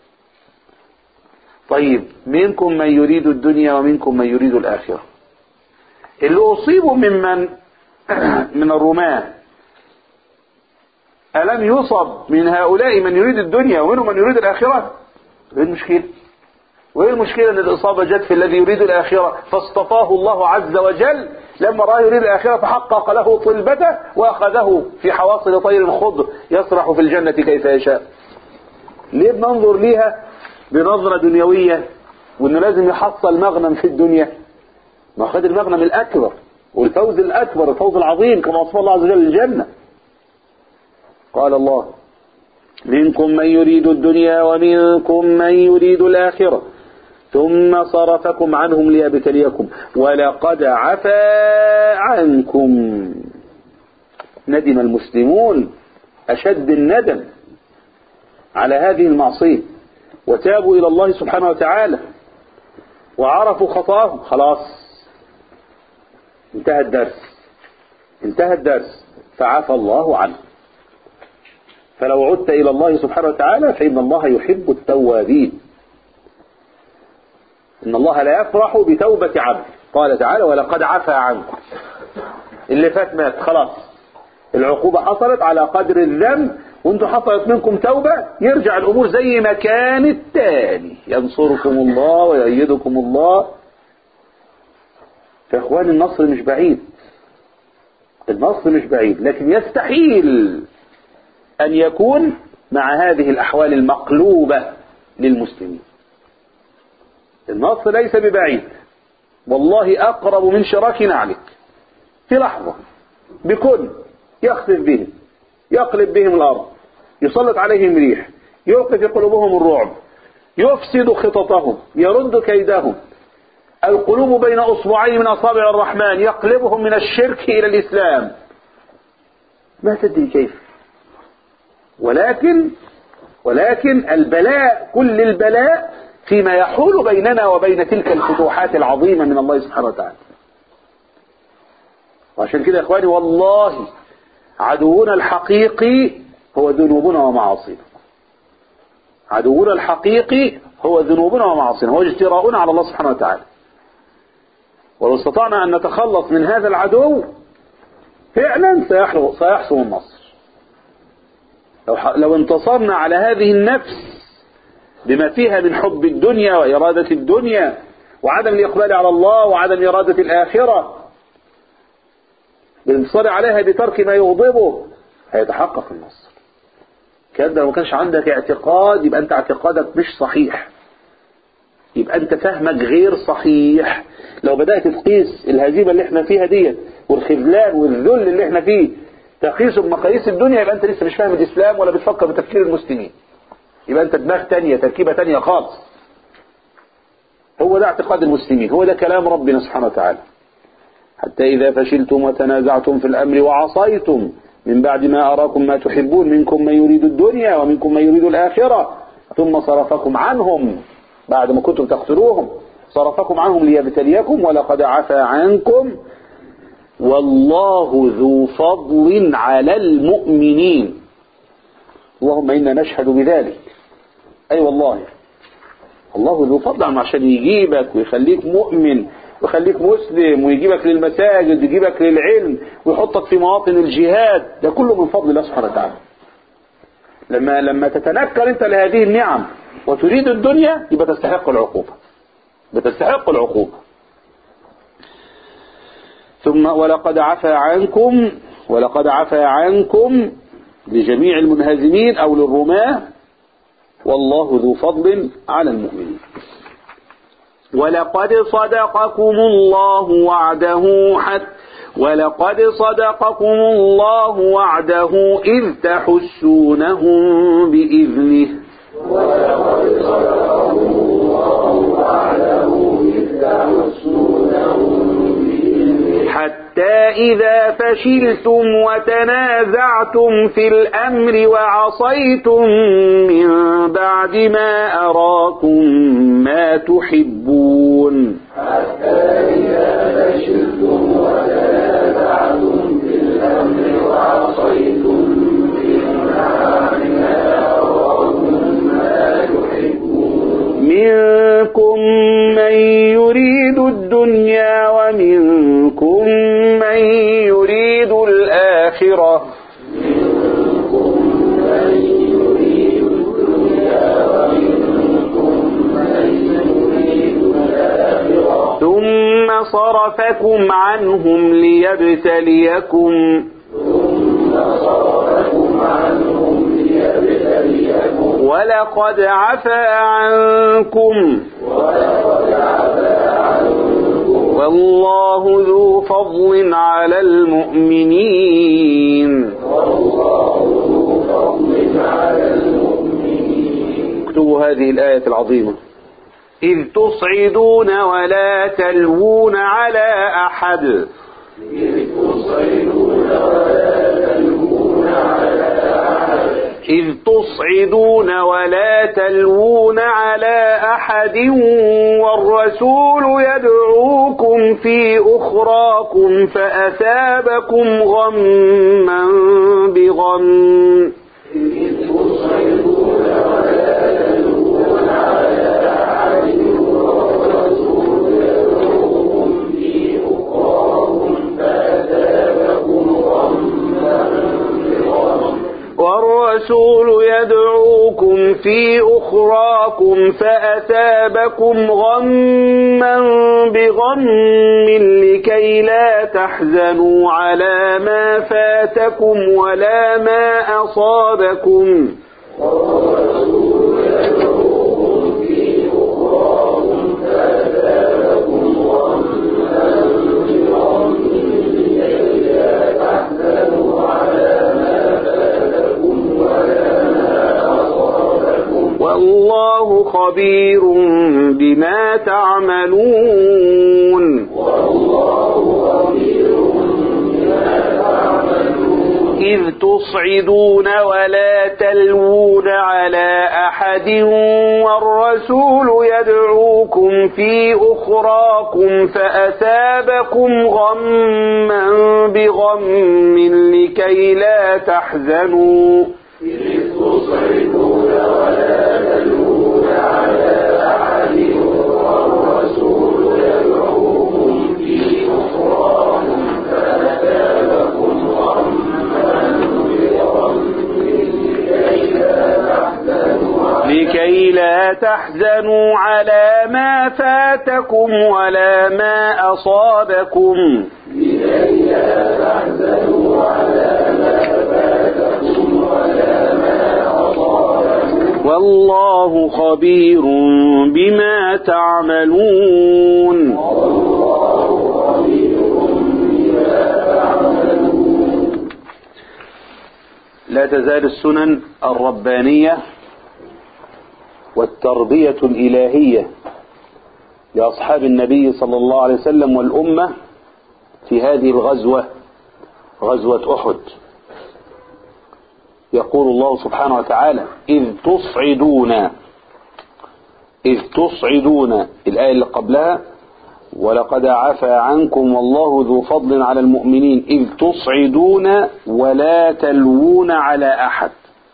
طيب منكم من يريد الدنيا ومنكم من يريد الآخرة اللي أصيبوا ممن من الرماة ألم يصب من هؤلاء من يريد الدنيا ومنهم من يريد الآخرة ايه المشكلة وايه المشكلة ان الإصابة جت في الذي يريد الآخرة فاصطفاه الله عز وجل لما رأى يريد الآخرة فحقق له طلبته وأخذه في حواصل طير خضر يسرح في الجنة كيف يشاء ليه بننظر ليها بنظرة دنيوية وانه لازم يحصل مغنم في الدنيا ما خد المغنم الأكبر والفوز الأكبر الفوز العظيم كما وصف الله عز وجل الجنة قال الله منكم من يريد الدنيا ومنكم من يريد الآخرة ثم صرفكم عنهم ليبتليكم ولقد عفا عنكم ندم المسلمون أشد الندم على هذه المعصية وتابوا إلى الله سبحانه وتعالى وعرفوا خطاهم خلاص انتهى الدرس انتهى الدرس فعفى الله عنه فلو عدت إلى الله سبحانه وتعالى فإن الله يحب التوابين إن الله لا يفرح بتوبة عبد قال تعالى ولقد عفى عنكم اللي فات مات خلاص العقوبة حصلت على قدر الذنب وانتم حصلت منكم توبة يرجع الأمور زي ما كانت تاني ينصركم الله ويأيدكم الله فإخوان النصر مش بعيد النصر مش بعيد لكن يستحيل أن يكون مع هذه الأحوال المقلوبة للمسلمين النصر ليس ببعيد والله أقرب من شراك نعلك في لحظة بكل يخسف بهم يقلب بهم الأرض يسلط عليهم ريح يلقي في قلوبهم الرعب يفسد خططهم يرد كيدهم القلوب بين أصبعين من أصابع الرحمن يقلبهم من الشرك إلى الإسلام ما تدري كيف ولكن ولكن البلاء كل البلاء فيما يحول بيننا وبين تلك الفتوحات العظيمة من الله سبحانه وتعالى وعشان كده يا اخواني والله عدونا الحقيقي هو ذنوبنا ومعاصينا عدونا الحقيقي هو ذنوبنا ومعاصينا هو اجتراؤنا على الله سبحانه وتعالى ولو استطعنا أن نتخلص من هذا العدو فعلا سيحصل النصر لو, لو انتصرنا على هذه النفس بما فيها من حب الدنيا وإرادة الدنيا وعدم الإقبال على الله وعدم إرادة الآخرة بالانتصار عليها بترك ما يغضبه هيتحقق النصر كده لو ما كانش عندك اعتقاد يبقى أنت اعتقادك مش صحيح يبقى أنت فهمك غير صحيح لو بدأت تقيس الهزيمة اللي احنا فيها ديت والخذلان والذل اللي احنا فيه تقيسه بمقاييس الدنيا يبقى أنت لسه مش فاهم الإسلام ولا بتفكر بتفكير المسلمين يبقى أنت دماغ تانية تركيبة تانية خالص هو ده اعتقاد المسلمين هو ده كلام ربنا سبحانه وتعالى حتى إذا فشلتم وتنازعتم في الأمر وعصيتم من بعد ما أراكم ما تحبون منكم من يريد الدنيا ومنكم من يريد الآخرة ثم صرفكم عنهم بعد ما كنتم تقتلوهم صرفكم عنهم ليبتليكم ولقد عفى عنكم والله ذو فضل على المؤمنين اللهم إنا نشهد بذلك أي أيوة والله الله ذو فضل عشان يجيبك ويخليك مؤمن ويخليك مسلم ويجيبك للمساجد ويجيبك للعلم ويحطك في مواطن الجهاد ده كله من فضل الله سبحانه وتعالى لما لما تتنكر انت لهذه النعم وتريد الدنيا يبقى تستحق العقوبة بتستحق العقوبة ثم ولقد عفى عنكم ولقد عفى عنكم لجميع المنهزمين او للرماة والله ذو فضل على المؤمنين ولقد صدقكم الله وعده حتى ولقد صدقكم الله وعده إذ تحسونهم بإذنه ولقد صدقكم الله وعده إذ تحسونهم بإذنه حتى إذا فشلتم وتنازعتم في الأمر وعصيتم من بعد ما أراكم ما تحبون حتى إذا فشلتم وتنازعتم في الأمر وعصيتم من بعد ما أراكم ما تحبون منكم من يريد الدنيا ومنكم من يريد الآخرة منكم من يريد الدنيا ومنكم من يريد الآخرة ثم صرفكم عنهم ليبتليكم ثم صرفكم عنهم ليبتليكم ولقد عفا عنكم ولقد عفا عنكم والله ذو فضل على المؤمنين والله ذو فضل على المؤمنين اكتبوا هذه الآية العظيمة إذ تصعدون ولا تلوون على أحد إذ تصعدون ولا تلوون على أحد إذ تصعدون ولا تلوون على أحد والرسول يدعوكم في أخراكم فأثابكم غما بغم إذ تصعدون ولا تلوون على أحد والرسول يدعوكم في أخراكم فأثابكم غما بغم والرسول يدعوكم في أخراكم فأتابكم غما بغم لكي لا تحزنوا على ما فاتكم ولا ما أصابكم والرسول يدعوكم في أخراكم فأثابكم غما بغم لكي لا تحزنوا على ما فاتكم ولا ما أصابكم والله خبير بما تعملون والله خبير بما تعملون إذ تصعدون ولا تلوون على أحد والرسول يدعوكم في أخراكم فأثابكم غما بغم لكي لا تحزنوا إذ تصعدون ولا تلوون على أحد والرسول يدعوكم في أخراكم فأثابكم غما بغم لكي لا تحزنوا لكي لا تحزنوا على ما فاتكم ولا ما أصابكم لكي لا تحزنوا على ما فاتكم ولا ما أصابكم والله خبير بما تعملون والله خبير بما تعملون لا تزال السنن الربانية والتربية الإلهية لأصحاب النبي صلى الله عليه وسلم والأمة في هذه الغزوة غزوة أحد يقول الله سبحانه وتعالى إذ تصعدون إذ تصعدون الآية اللي قبلها ولقد عفى عنكم والله ذو فضل على المؤمنين إذ تصعدون ولا تلوون على أحد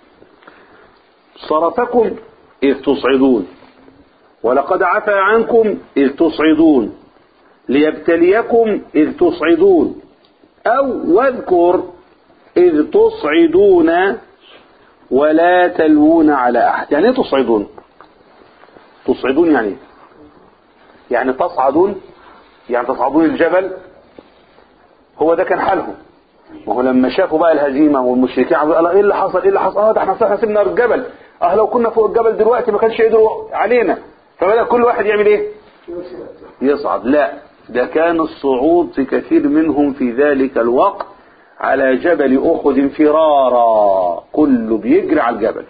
صرفكم إذ تصعدون ولقد عفى عنكم إذ تصعدون ليبتليكم إذ تصعدون أو واذكر إذ تصعدون ولا تلوون على أحد يعني إيه تصعدون تصعدون يعني إيه؟ يعني تصعدون يعني تصعدون الجبل هو ده كان حالهم ما هو لما شافوا بقى الهزيمة والمشركين عملوا قالوا ايه اللي حصل ايه اللي حصل اه ده احنا احنا سيبنا الجبل اه لو كنا فوق الجبل دلوقتي ما كانش يقدروا علينا فبدأ كل واحد يعمل ايه يصعد لا ده كان الصعود في كثير منهم في ذلك الوقت على جبل أخذ فرارا كله بيجري على الجبل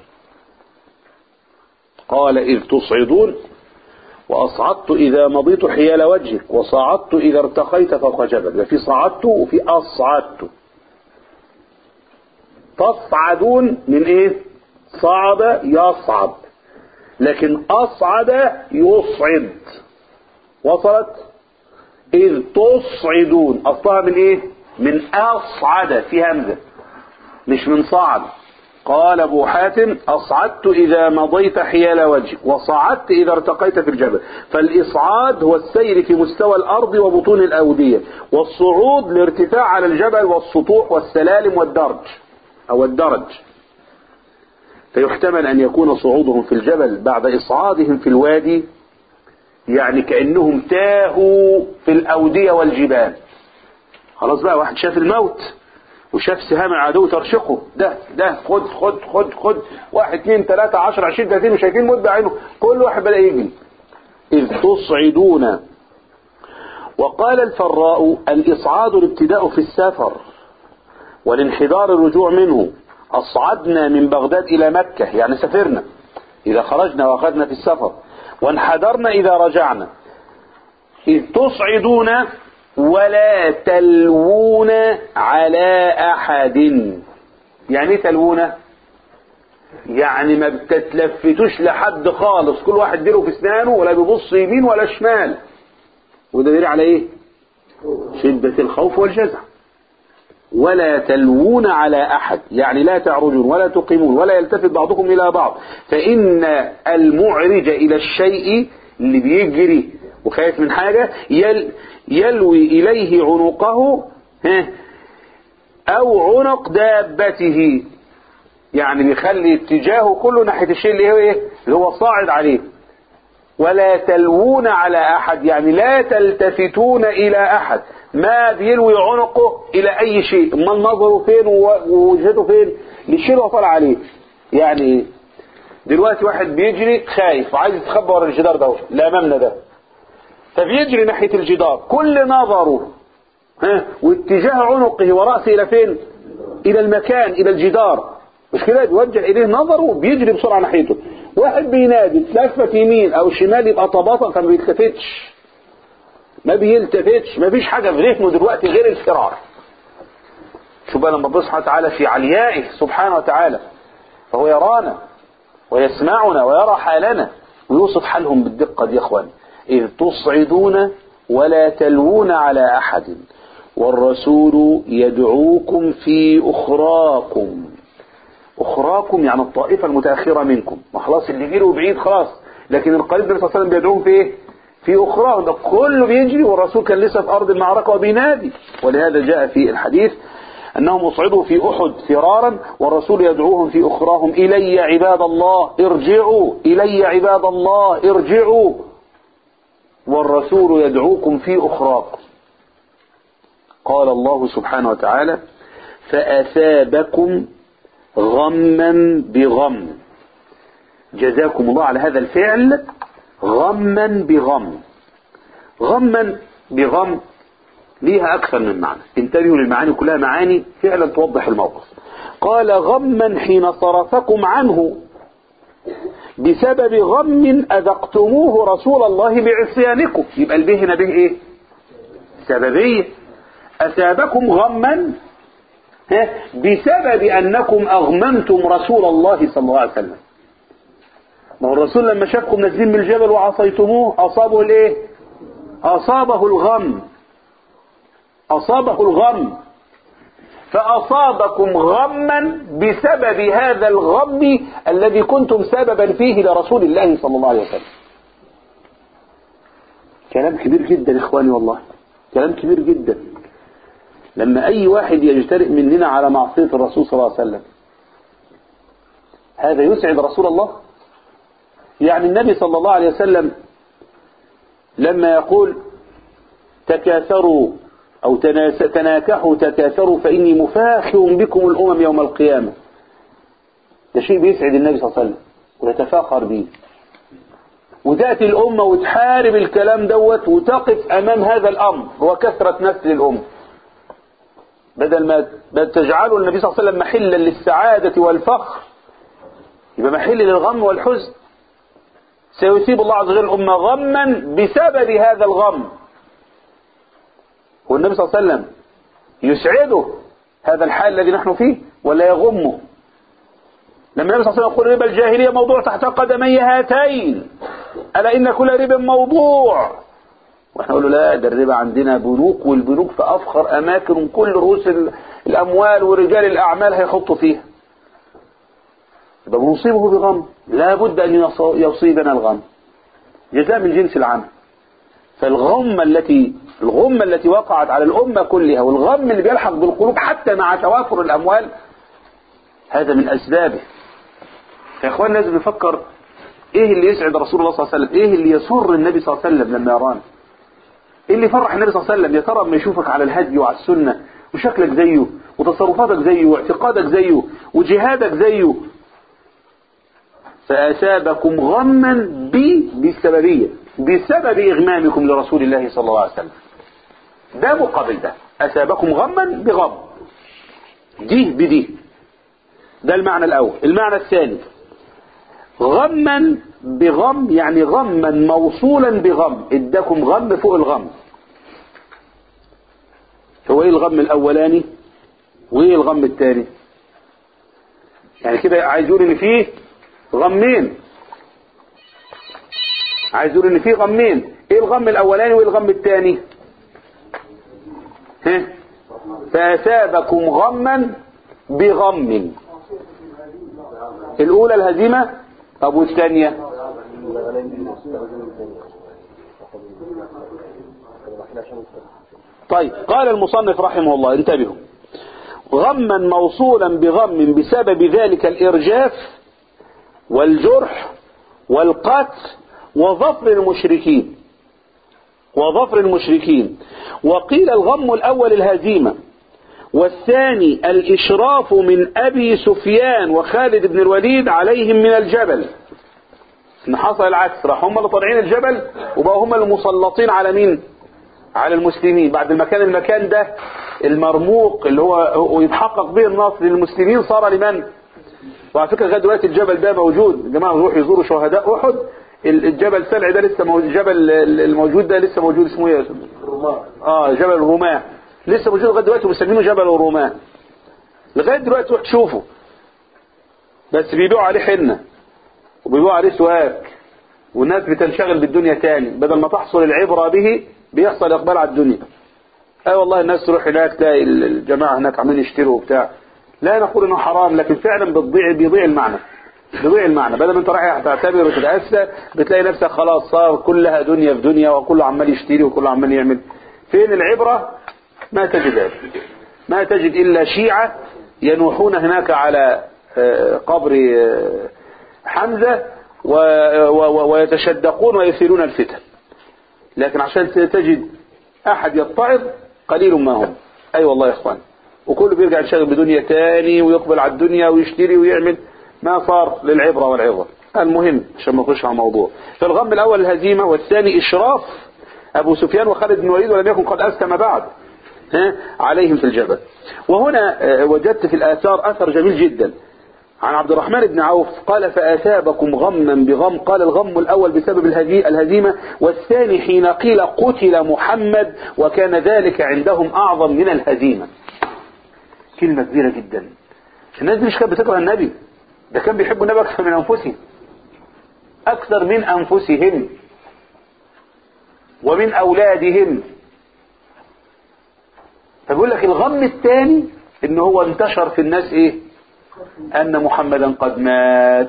قال إذ تصعدون وأصعدت إذا مضيت حيال وجهك وصعدت إذا ارتقيت فوق جبل في صعدت وفي أصعدت تصعدون من إيه صعد يصعد لكن أصعد يصعد وصلت إذ تصعدون أصلها من إيه من أصعد في همزة مش من صعد قال أبو حاتم أصعدت إذا مضيت حيال وجهك وصعدت إذا ارتقيت في الجبل فالإصعاد هو السير في مستوى الأرض وبطون الأودية والصعود الارتفاع على الجبل والسطوح والسلالم والدرج أو الدرج فيحتمل أن يكون صعودهم في الجبل بعد إصعادهم في الوادي يعني كأنهم تاهوا في الأودية والجبال خلاص بقى واحد شاف الموت وشاف سهام العدو ترشقه ده ده خد خد خد خد واحد اثنين ثلاثة عشر عشرين ثلاثين وشايفين موت بعينه كل واحد بدأ يجري إذ تصعدون وقال الفراء الإصعاد الابتداء في السفر والانحدار الرجوع منه أصعدنا من بغداد إلى مكة يعني سافرنا إذا خرجنا وأخذنا في السفر وانحدرنا إذا رجعنا إذ تصعدون ولا تلوون على أحد يعني ايه تلوون يعني ما بتتلفتوش لحد خالص كل واحد ديره في اسنانه ولا بيبص يمين ولا شمال وده دليل على ايه شدة الخوف والجزع ولا تلوون على أحد يعني لا تعرجون ولا تقيمون ولا يلتفت بعضكم إلى بعض فإن المعرج إلى الشيء اللي بيجري وخايف من حاجة يل يلوي إليه عنقه ها أو عنق دابته يعني بيخلي اتجاهه كله ناحية الشيء اللي هو إيه اللي هو صاعد عليه ولا تلوون على أحد يعني لا تلتفتون إلى أحد ما بيلوي عنقه إلى أي شيء ما نظره فين ووجهته فين للشيء اللي هو طالع عليه يعني إيه دلوقتي واحد بيجري خايف وعايز يتخبى ورا الجدار ده اللي أمامنا ده فبيجري ناحية الجدار كل نظره ها واتجاه عنقه ورأسه إلى فين إلى المكان إلى الجدار مش كده بيوجه إليه نظره بيجري بسرعة ناحيته واحد بينادي تلفت يمين أو شمال يبقى طباطا فما بيلتفتش ما بيلتفتش ما فيش حاجة في ذهنه دلوقتي غير الفرار شوف بقى لما ربنا سبحانه وتعالى في عليائه سبحانه وتعالى فهو يرانا ويسمعنا ويرى حالنا ويوصف حالهم بالدقة دي يا اخواني إذ تصعدون ولا تلوون على أحد والرسول يدعوكم في أخراكم أخراكم يعني الطائفة المتأخرة منكم ما خلاص اللي جيله بعيد خلاص لكن القريب النبي صلى الله عليه وسلم بيدعوهم في إيه؟ في أخراهم ده كله بيجري والرسول كان لسه في أرض المعركة وبينادي ولهذا جاء في الحديث أنهم أصعدوا في أحد فرارا والرسول يدعوهم في أخراهم إلي عباد الله ارجعوا إلي عباد الله ارجعوا والرسول يدعوكم في أخراكم قال الله سبحانه وتعالى فأثابكم غما بغم جزاكم الله على هذا الفعل غما بغم غما بغم ليها أكثر من معنى انتبهوا للمعاني كلها معاني فعلا توضح الموقف قال غما حين صرفكم عنه بسبب غم أذقتموه رسول الله بعصيانكم يبقى البه هنا به ايه سببية أثابكم غما ها، بسبب أنكم أغممتم رسول الله صلى الله عليه وسلم ما هو الرسول لما شافكم نازلين من الجبل وعصيتموه أصابه الايه أصابه الغم أصابه الغم فأصابكم غما بسبب هذا الغم الذي كنتم سببا فيه لرسول الله صلى الله عليه وسلم كلام كبير جدا إخواني والله كلام كبير جدا لما أي واحد يجترئ مننا على معصية الرسول صلى الله عليه وسلم هذا يسعد رسول الله يعني النبي صلى الله عليه وسلم لما يقول تكاثروا أو تناس- تناكحوا تكاثروا فإني مفاخر بكم الأمم يوم القيامة ده شيء بيسعد النبي صلى الله عليه وسلم ويتفاخر به وتأتي الأمة وتحارب الكلام دوت وتقف أمام هذا الأمر هو كثرة نسل الأمة بدل ما بل تجعله النبي صلى الله عليه وسلم محلا للسعادة والفخر يبقى محل للغم والحزن سيصيب الله عز وجل الأمة غما بسبب هذا الغم والنبي صلى الله عليه وسلم يسعده هذا الحال الذي نحن فيه ولا يغمه لما النبي صلى الله عليه وسلم يقول ربا الجاهلية موضوع تحت قدمي هاتين ألا إن كل ربا موضوع واحنا نقول له لا ده الربا عندنا بنوك والبنوك في أفخر أماكن كل رؤوس ال- الأموال ورجال الأعمال هيحطوا فيها يبقى بنصيبه بغم لا بد أن يص- يصيبنا الغم جزاء من جنس العمل فالغمة التي الغمة التي وقعت على الأمة كلها والغم اللي بيلحق بالقلوب حتى مع توافر الأموال هذا من أسبابه يا إخوان لازم نفكر إيه اللي يسعد رسول الله صلى الله عليه وسلم إيه اللي يسر النبي صلى الله عليه وسلم لما يرانا إيه اللي يفرح النبي صلى الله عليه وسلم يا ترى لما يشوفك على الهدي وعلى السنة وشكلك زيه وتصرفاتك زيه واعتقادك زيه وجهادك زيه فأسابكم غما ب بالسببية بسبب إغمامكم لرسول الله صلى الله عليه وسلم ده مقابل ده أسابكم غما بغم دي بدي ده المعنى الأول المعنى الثاني غما بغم يعني غما موصولا بغم اداكم غم فوق الغم هو ايه الغم الاولاني وايه الغم الثاني يعني كده عايز يقول ان فيه غمين عايز يقول ان فيه غمين ايه الغم الاولاني وايه الغم الثاني ها فاثابكم غما بغم الاولى الهزيمه طب والثانيه طيب قال المصنف رحمه الله انتبهوا غما موصولا بغم بسبب ذلك الإرجاف والجرح والقتل وظفر المشركين وظفر المشركين وقيل الغم الأول الهزيمة والثاني الإشراف من أبي سفيان وخالد بن الوليد عليهم من الجبل إن حصل العكس راح هم اللي طالعين الجبل وبقوا هم المسلطين على مين على المسلمين بعد ما كان المكان ده المرموق اللي هو ويتحقق به النصر للمسلمين صار لمن وعلى فكره لغايه دلوقتي الجبل ده موجود يا جماعه روحوا يزوروا شهداء احد الجبل سلع ده لسه موجود الجبل الموجود ده لسه موجود اسمه ايه اه جبل الرومان لسه موجود لغايه دلوقتي مسمينه جبل الرومان لغايه دلوقتي تروح تشوفه بس بيبيعوا عليه حنه وبيبيعوا عليه سواك والناس بتنشغل بالدنيا تاني بدل ما تحصل العبره به بيحصل اقبال على الدنيا اي والله الناس تروح هناك تلاقي الجماعه هناك عمالين يشتروا وبتاع لا نقول انه حرام لكن فعلا بتضيع بيضيع المعنى بيضيع المعنى بدل ما انت رايح تعتبر وتتاسى بتلاقي نفسك خلاص صار كلها دنيا في دنيا وكله عمال يشتري وكله عمال يعمل فين العبره ما تجد هذا ما تجد الا شيعه ينوحون هناك على قبر حمزه ويتشدقون ويثيرون الفتن لكن عشان تجد احد يتعظ قليل ما هم اي والله يا اخوان وكله بيرجع ينشغل بدنيا تاني ويقبل على الدنيا ويشتري ويعمل ما صار للعبرة والعظة المهم عشان ما نخش على الموضوع فالغم الاول الهزيمة والثاني اشراف ابو سفيان وخالد بن الوليد ولم يكن قد اسلم بعد ها عليهم في الجبل وهنا وجدت في الاثار اثر جميل جدا عن عبد الرحمن بن عوف قال فأثابكم غما بغم قال الغم الأول بسبب الهزي- الهزيمة والثاني حين قيل قتل محمد وكان ذلك عندهم أعظم من الهزيمة كلمة كبيرة جدا الناس دي مش كانت بتكره النبي ده كان بيحبوا النبي أكثر من أنفسهم أكثر من أنفسهم ومن أولادهم فبيقول لك الغم الثاني ان هو انتشر في الناس ايه ان محمدا قد مات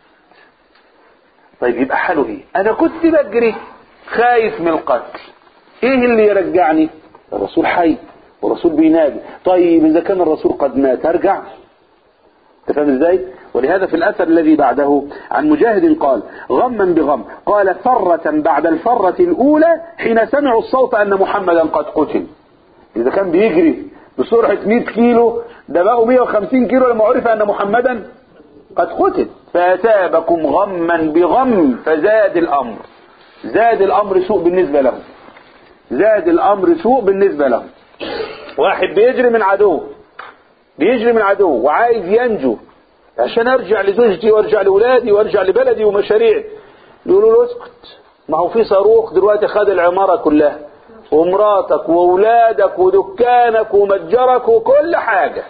طيب يبقى حاله ايه انا كنت بجري خايف من القتل ايه اللي يرجعني الرسول حي والرسول بينادي طيب اذا كان الرسول قد مات ارجع انت فاهم ازاي ولهذا في الاثر الذي بعده عن مجاهد قال غما بغم قال فرة بعد الفرة الاولى حين سمعوا الصوت ان محمدا قد قتل اذا كان بيجري بسرعة 100 كيلو ده بقوا 150 كيلو لما عرف ان محمدا قد قتل فأتابكم غما بغم فزاد الامر زاد الامر سوء بالنسبة لهم زاد الامر سوء بالنسبة لهم واحد بيجري من عدو بيجري من عدو وعايز ينجو عشان ارجع لزوجتي وارجع لاولادي وارجع لبلدي ومشاريعي يقولوا له اسكت ما هو في صاروخ دلوقتي خد العمارة كلها ومراتك واولادك ودكانك ومتجرك وكل حاجة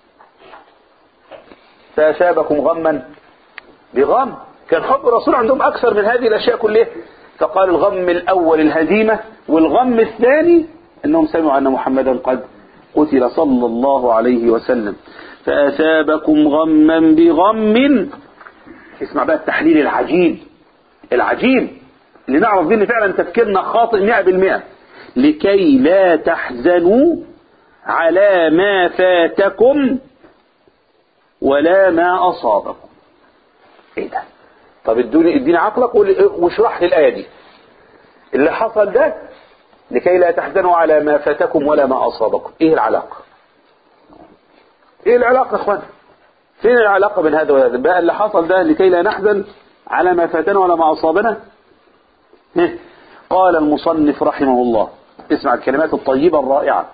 فأشابكم غما بغم كان حب الرسول عندهم أكثر من هذه الأشياء كلها فقال الغم الأول الهزيمة والغم الثاني أنهم سمعوا أن محمدا قد قتل صلى الله عليه وسلم فأثابكم غما بغم اسمع بقى التحليل العجيب العجيب اللي نعرف به ان فعلا تفكيرنا خاطئ مئة بالمئة لكي لا تحزنوا على ما فاتكم ولا ما أصابكم ايه ده طب ادوني اديني عقلك وال- واشرح لي الآية دي اللي حصل ده لكي لا تحزنوا على ما فاتكم ولا ما أصابكم ايه العلاقة ايه العلاقة يا اخوان فين العلاقة بين هذا وهذا بقى اللي حصل ده لكي لا نحزن على ما فاتنا ولا ما أصابنا إيه؟ قال المصنف رحمه الله اسمع الكلمات الطيبة الرائعة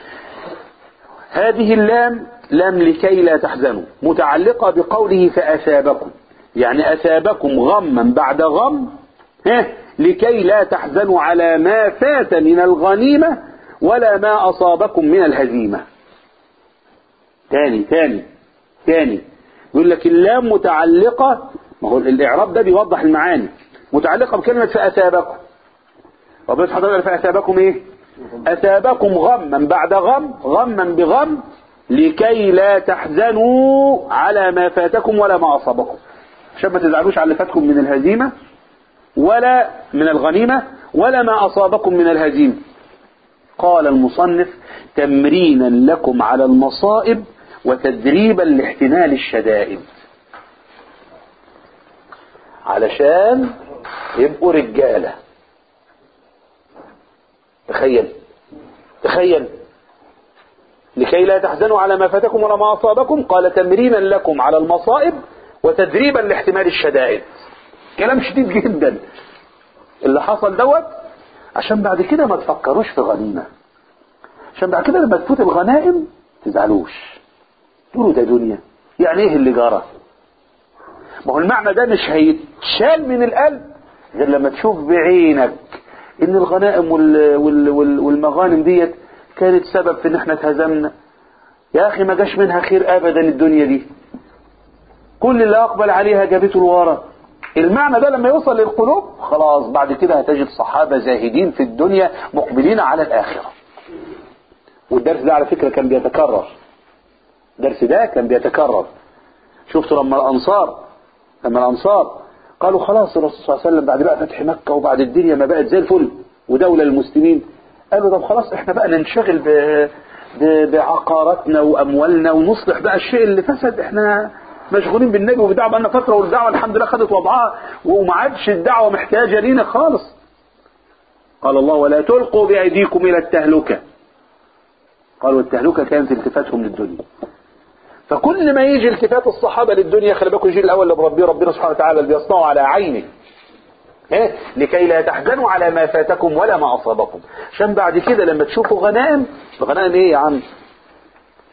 هذه اللام لام لكي لا تحزنوا متعلقة بقوله فأثابكم يعني أثابكم غما بعد غم ها لكي لا تحزنوا على ما فات من الغنيمة ولا ما أصابكم من الهزيمة تاني تاني تاني يقول لك اللام متعلقة ما هو الإعراب ده بيوضح المعاني متعلقة بكلمة فأثابكم ربنا سبحانه وتعالى فأثابكم إيه أثابكم غما بعد غم غما بغم لكي لا تحزنوا على ما فاتكم ولا ما أصابكم عشان ما تزعلوش على اللي فاتكم من الهزيمة ولا من الغنيمة ولا ما أصابكم من الهزيمة قال المصنف تمرينا لكم على المصائب وتدريبا لاحتمال الشدائد علشان يبقوا رجالة تخيل تخيل لكي لا تحزنوا على ما فاتكم ولا ما أصابكم قال تمرينا لكم على المصائب وتدريبا لاحتمال الشدائد كلام شديد جدا اللي حصل دوت عشان بعد كده ما تفكروش في غنيمة عشان بعد كده لما تفوت الغنائم تزعلوش تقولوا ده دنيا يعني ايه اللي جرى ما هو المعنى ده مش هيتشال من القلب غير لما تشوف بعينك ان الغنائم وال وال وال والمغانم ديت كانت سبب في ان احنا اتهزمنا يا اخي ما جاش منها خير ابدا الدنيا دي كل اللي اقبل عليها جابته لورا المعنى ده لما يوصل للقلوب خلاص بعد كده هتجد صحابة زاهدين في الدنيا مقبلين على الآخرة والدرس ده على فكرة كان بيتكرر الدرس ده كان بيتكرر شفتوا لما الأنصار لما الأنصار قالوا خلاص الرسول صلى الله عليه وسلم بعد بقى فتح مكة وبعد الدنيا ما بقت زي الفل ودولة المسلمين قالوا طب خلاص احنا بقى ننشغل ب... ب... بعقاراتنا وأموالنا ونصلح بقى الشيء اللي فسد احنا مشغولين بالنبي وبالدعوة بقالنا فترة والدعوة الحمد لله خدت وضعها وما عادش الدعوة محتاجة لينا خالص قال الله ولا تلقوا بأيديكم إلى التهلكة قالوا التهلكة كانت التفاتهم للدنيا فكل ما يجي التفات الصحابة للدنيا خلي بالكم الجيل الأول اللي بربيه ربنا سبحانه وتعالى اللي بيصنعه على عينه إيه؟ لكي لا تحزنوا على ما فاتكم ولا ما أصابكم عشان بعد كده لما تشوفوا غنائم غنائم إيه يا عم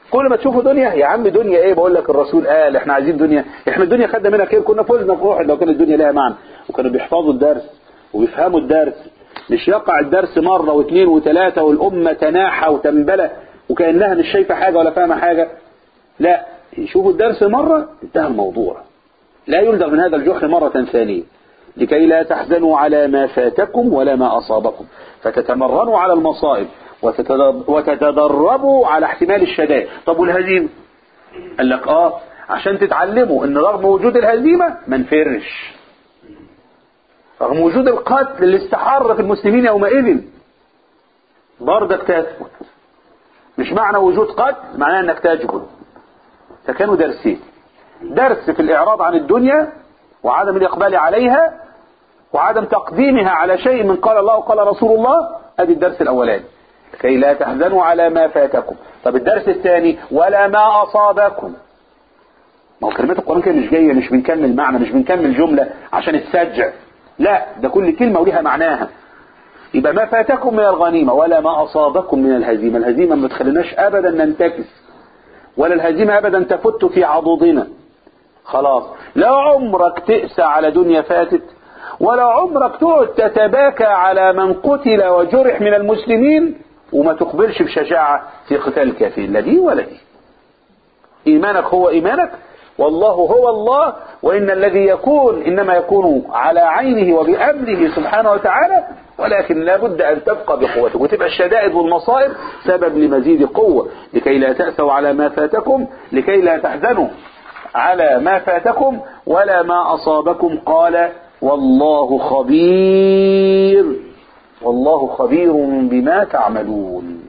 كل ما تشوفوا دنيا يا عم دنيا ايه بقول لك الرسول قال احنا عايزين دنيا احنا الدنيا خدنا منها خير كنا فزنا في روح لو كانت الدنيا لها معنى وكانوا بيحفظوا الدرس وبيفهموا الدرس مش يقع الدرس مرة واثنين وثلاثة والأمة تناحى وتنبلى وكأنها مش شايفة حاجة ولا فاهمة حاجة لا يشوفوا الدرس مرة انتهى الموضوع لا يلدغ من هذا الجحر مرة ثانية لكي لا تحزنوا على ما فاتكم ولا ما أصابكم فتتمرنوا على المصائب وتتدر- وتتدربوا على احتمال الشدائد طب والهزيمة قال لك اه عشان تتعلموا ان رغم وجود الهزيمة ما نفرش رغم وجود القتل اللي استحر في المسلمين يومئذ برضك تثبت مش معنى وجود قتل معناه انك تجبن فكانوا درسين درس في الاعراض عن الدنيا وعدم الاقبال عليها وعدم تقديمها على شيء من قال الله وقال رسول الله ادي الدرس الاولاني كي لا تحزنوا على ما فاتكم طب الدرس الثاني ولا ما اصابكم ما هو كلمات القرآن كده مش جاية مش بنكمل معنى مش بنكمل جملة عشان السجع لا ده كل كلمة وليها معناها يبقى ما فاتكم من الغنيمة ولا ما أصابكم من الهزيمة الهزيمة ما تخليناش أبدا ننتكس ولا الهزيمة أبدا تفت في عضدنا خلاص لا عمرك تأسى على دنيا فاتت ولا عمرك تقعد تتباكى على من قتل وجرح من المسلمين وما تقبلش بشجاعة في قتال الكافرين لا دي ولا دي إيمانك هو إيمانك والله هو الله وإن الذي يكون إنما يكون على عينه وبأمره سبحانه وتعالى ولكن لابد أن تبقى بقوتك وتبقى الشدائد والمصائب سبب لمزيد قوة لكي لا تأسوا على ما فاتكم لكي لا تحزنوا على ما فاتكم ولا ما أصابكم قال والله خبير والله خبير بما تعملون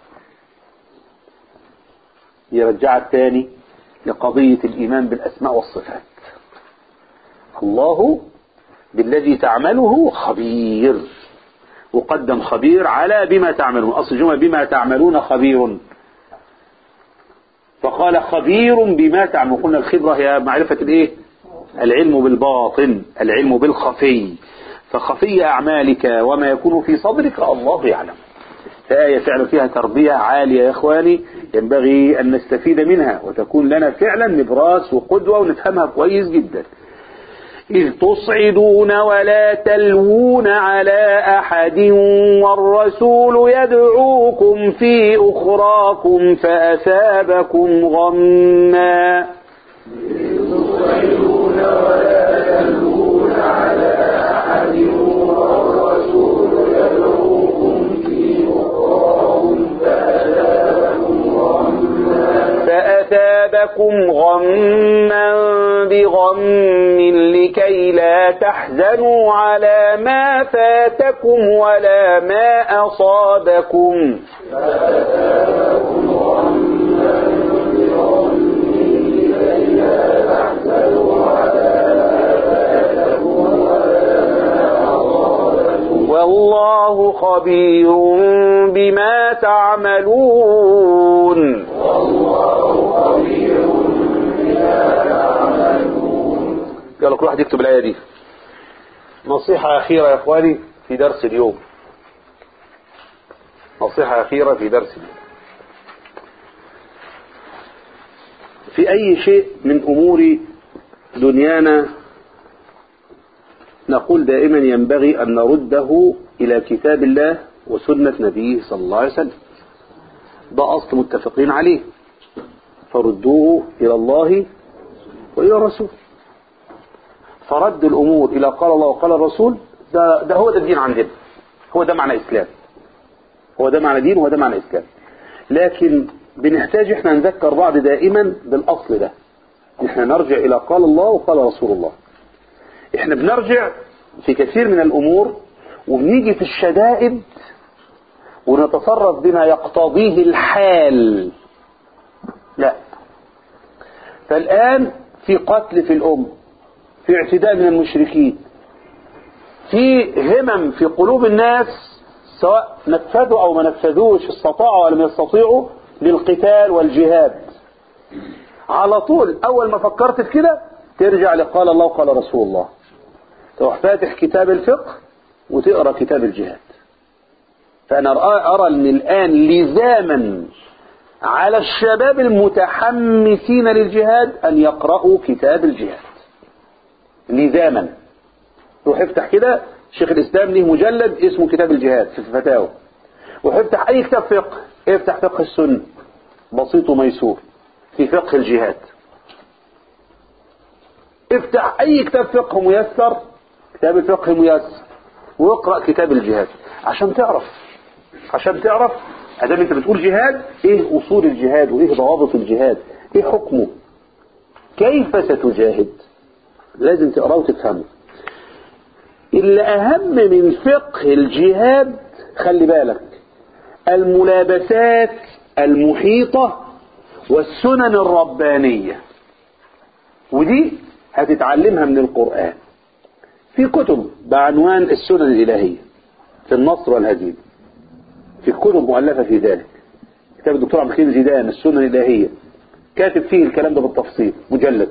يرجعك تاني لقضية الإيمان بالأسماء والصفات الله بالذي تعمله خبير وقدم خبير على بما تعملون أصل الجملة بما تعملون خبير فقال خبير بما تعملون قلنا الخبرة هي معرفة الايه العلم بالباطن العلم بالخفي فخفي أعمالك وما يكون في صدرك الله يعلم فآية فعلا فيها تربية عالية يا إخواني ينبغي أن نستفيد منها وتكون لنا فعلا نبراس وقدوة ونفهمها كويس جدا إذ تصعدون ولا تلوون على أحد والرسول يدعوكم في أخراكم فأثابكم غما تصعدون ولا تلوون على أحد والرسول يدعوكم في أخراكم فأثابكم غما فأثابكم غما بغم لكي لا تحزنوا على ما فاتكم ولا ما أصابكم فأثابكم غما بغم لكي لا تحزنوا على ما فاتكم ولا ما أصابكم والله خبير بما تعملون والله خبير بما تعملون يلا كل واحد يكتب الآية دي نصيحة أخيرة يا إخواني في درس اليوم نصيحة أخيرة في درس اليوم في أي شيء من أمور دنيانا نقول دائما ينبغي أن نرده إلى كتاب الله وسنة نبيه صلى الله عليه وسلم ده أصل متفقين عليه فردوه إلى الله وإلى الرسول فرد الأمور إلى قال الله وقال الرسول ده, ده هو ده الدين عندنا هو ده معنى إسلام هو ده معنى دين وهو ده معنى إسلام لكن بنحتاج احنا نذكر بعض دائما بالأصل ده احنا نرجع إلى قال الله وقال رسول الله احنا بنرجع في كثير من الأمور وبنيجي في الشدائد ونتصرف بما يقتضيه الحال لا فالآن في قتل في الأم في اعتداء من المشركين في همم في قلوب الناس سواء نفذوا أو ما نفذوش استطاعوا ولم يستطيعوا للقتال والجهاد على طول أول ما فكرت في كده ترجع لقال الله وقال رسول الله تروح فاتح كتاب الفقه وتقرأ كتاب الجهاد فأنا أرى أن الآن لزاما على الشباب المتحمسين للجهاد أن يقرأوا كتاب الجهاد لزاما روح افتح كده شيخ الإسلام ليه مجلد اسمه كتاب الجهاد في الفتاوى وافتح أي كتاب فقه افتح فقه السنة بسيط وميسور في فقه الجهاد افتح أي كتاب فقه ميسر كتاب الفقه ميسر واقرأ كتاب الجهاد عشان تعرف عشان تعرف ادام انت بتقول جهاد ايه اصول الجهاد وايه ضوابط الجهاد ايه حكمه كيف ستجاهد لازم تقراه وتفهمه اللي اهم من فقه الجهاد خلي بالك الملابسات المحيطة والسنن الربانية ودي هتتعلمها من القرآن في كتب بعنوان السنن الإلهية في النصر والهزيمة في كتب مؤلفة في ذلك كتاب الدكتور عبد الحكيم زيدان السنن الإلهية كاتب فيه الكلام ده بالتفصيل مجلد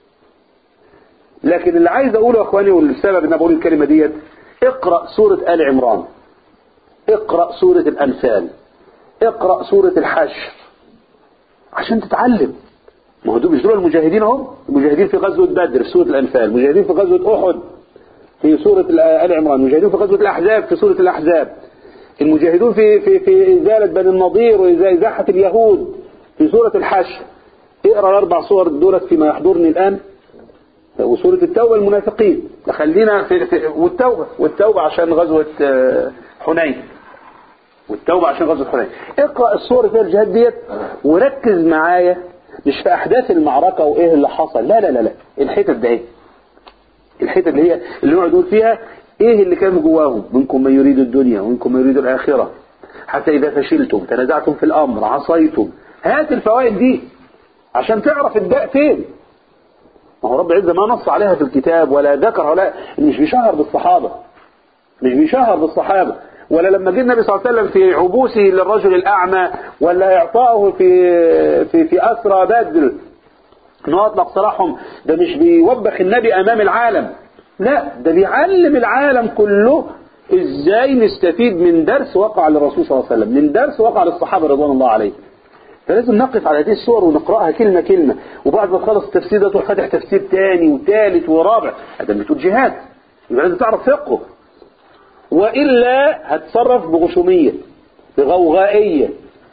لكن اللي عايز أقوله يا أخواني والسبب إن أنا بقول الكلمة ديت اقرأ سورة آل عمران اقرأ سورة الأنفال اقرأ سورة الحشر عشان تتعلم ما هو دول مش دول المجاهدين اهم المجاهدين في غزوة بدر في سورة الأنفال المجاهدين في غزوة أحد في سورة آل عمران المجاهدين في غزوة الأحزاب في سورة الأحزاب المجاهدون في في في إزالة بني النضير وإزاحة اليهود في سورة الحشر اقرأ الأربع صور دولت فيما يحضرني الآن وسورة التوبة المنافقين خلينا في, في والتوبة والتوبة عشان غزوة حنين والتوبة عشان غزوة حنين اقرأ الصور فيها الجهاد ديت وركز معايا مش في أحداث المعركة وإيه اللي حصل لا لا لا لا الحتت ده ايه الحتت اللي هي اللي نقعد نقول فيها ايه اللي كان جواهم منكم من يريد الدنيا ومنكم من يريد الآخرة حتى إذا فشلتم تنازعتم في الأمر عصيتم هات الفوائد دي عشان تعرف الداء فين ما هو رب العزة ما نص عليها في الكتاب ولا ذكر ولا مش بيشهر بالصحابة مش بيشهر بالصحابة ولا لما جه النبي صلى الله عليه وسلم في عبوسه للرجل الأعمى ولا إعطائه في في في أسرى بدر إنه أطلق سراحهم ده مش بيوبخ النبي أمام العالم لا ده بيعلم العالم كله إزاي نستفيد من درس وقع للرسول صلى الله عليه وسلم من درس وقع للصحابة رضوان الله عليهم فلازم نقف على هذه الصور ونقرأها كلمة كلمة وبعد ما تخلص التفسير ده تروح فاتح تفسير تاني وثالث ورابع هذا بتقول جهاد يبقى لازم تعرف فقه وإلا هتصرف بغشومية بغوغائية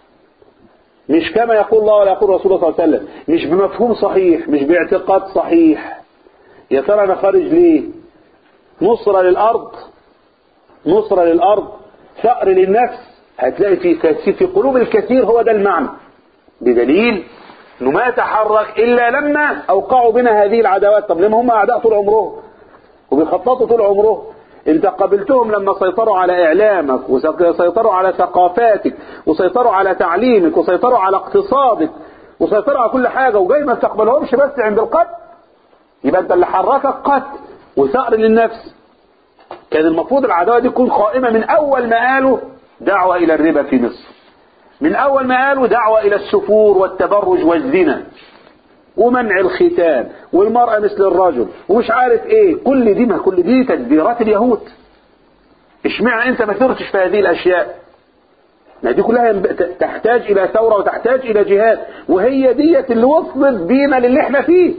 مش كما يقول الله ولا يقول رسول الله صلى الله عليه وسلم مش بمفهوم صحيح مش باعتقاد صحيح يا ترى انا خارج ليه نصرة للأرض نصرة للأرض ثأر للنفس هتلاقي في في قلوب الكثير هو ده المعنى بدليل انه ما تحرك الا لما اوقعوا بنا هذه العداوات طب لما هم اعداء طول عمرهم وبيخططوا طول عمرهم انت قابلتهم لما سيطروا على اعلامك وسيطروا على ثقافاتك وسيطروا على تعليمك وسيطروا على اقتصادك وسيطروا على كل حاجة وجاي ما تقبلهمش بس عند القتل يبقى انت اللي حركك قتل وثأر للنفس كان المفروض العداوة دي تكون قائمة من اول ما قالوا دعوة الى الربا في مصر من اول ما قالوا دعوة الى السفور والتبرج والزنا ومنع الختان والمرأة مثل الرجل ومش عارف ايه كل دي ما كل دي تدبيرات اليهود اشمعنى انت ما ثرتش في هذه الاشياء ما دي كلها تحتاج الى ثورة وتحتاج الى جهاد وهي ديت اللي وصلت بينا للي احنا فيه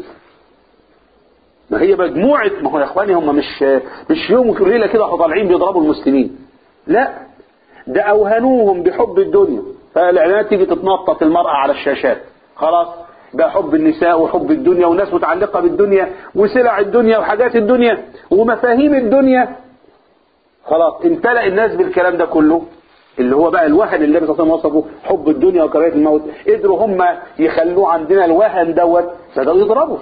ما هي مجموعة ما هو يا اخواني هم مش مش يوم وليلة كده طالعين بيضربوا المسلمين لا ده اوهنوهم بحب الدنيا فالاعلانات تيجي تتنطط المرأة على الشاشات خلاص بقى حب النساء وحب الدنيا والناس متعلقة بالدنيا وسلع الدنيا وحاجات الدنيا ومفاهيم الدنيا خلاص امتلأ الناس بالكلام ده كله اللي هو بقى الوهن اللي النبي صلى الله عليه وسلم وصفه حب الدنيا وكراهية الموت قدروا هم يخلوه عندنا الوهن دوت بدأوا يضربوا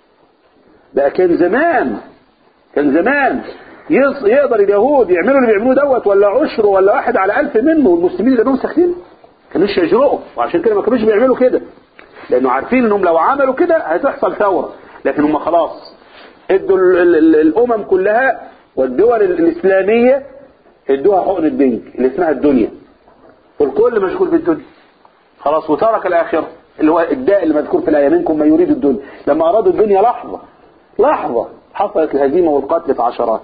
بقى كان زمان كان زمان يقدر اليهود يعملوا اللي بيعملوه دوت ولا عشر ولا واحد على ألف منه والمسلمين اللي لهم ساخين كانوش يجرؤوا وعشان كده ما كانوش بيعملوا كده لانه عارفين انهم لو عملوا كده هتحصل ثورة لكن هم خلاص ادوا الامم كلها والدول الاسلامية ادوها حقن البنك اللي اسمها الدنيا والكل مشغول بالدنيا خلاص وترك الاخرة اللي هو الداء اللي مذكور في الايه منكم من يريد الدنيا لما ارادوا الدنيا لحظة لحظة حصلت الهزيمة والقتل في عشرات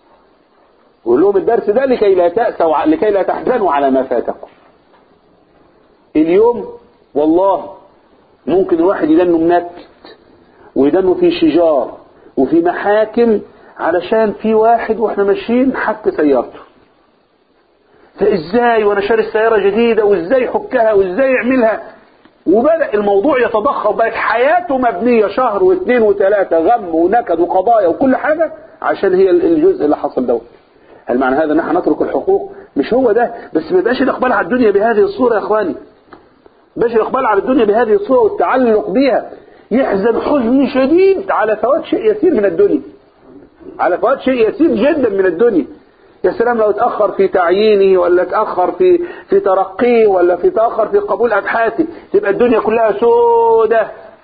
وقول لهم الدرس ده لكي لا تأسوا لكي لا تحزنوا على ما فاتكم اليوم والله ممكن الواحد يدنه منكت ويدنه في شجار وفي محاكم علشان في واحد واحنا ماشيين حك سيارته فازاي وانا شاري السيارة جديدة وازاي يحكها وازاي يعملها وبدأ الموضوع يتضخم بقت حياته مبنية شهر واثنين وثلاثة غم ونكد وقضايا وكل حاجة عشان هي الجزء اللي حصل دوت هل معنى هذا ان احنا نترك الحقوق مش هو ده بس ما يبقاش الاقبال على الدنيا بهذه الصورة يا اخواني باش الاقبال على الدنيا بهذه الصورة والتعلق بها يحزن حزن شديد على فوات شيء يسير من الدنيا على فوات شيء يسير جدا من الدنيا يا سلام لو اتأخر في تعيينه ولا اتأخر في في ترقيه ولا في تأخر في قبول أبحاثه تبقى الدنيا كلها سودة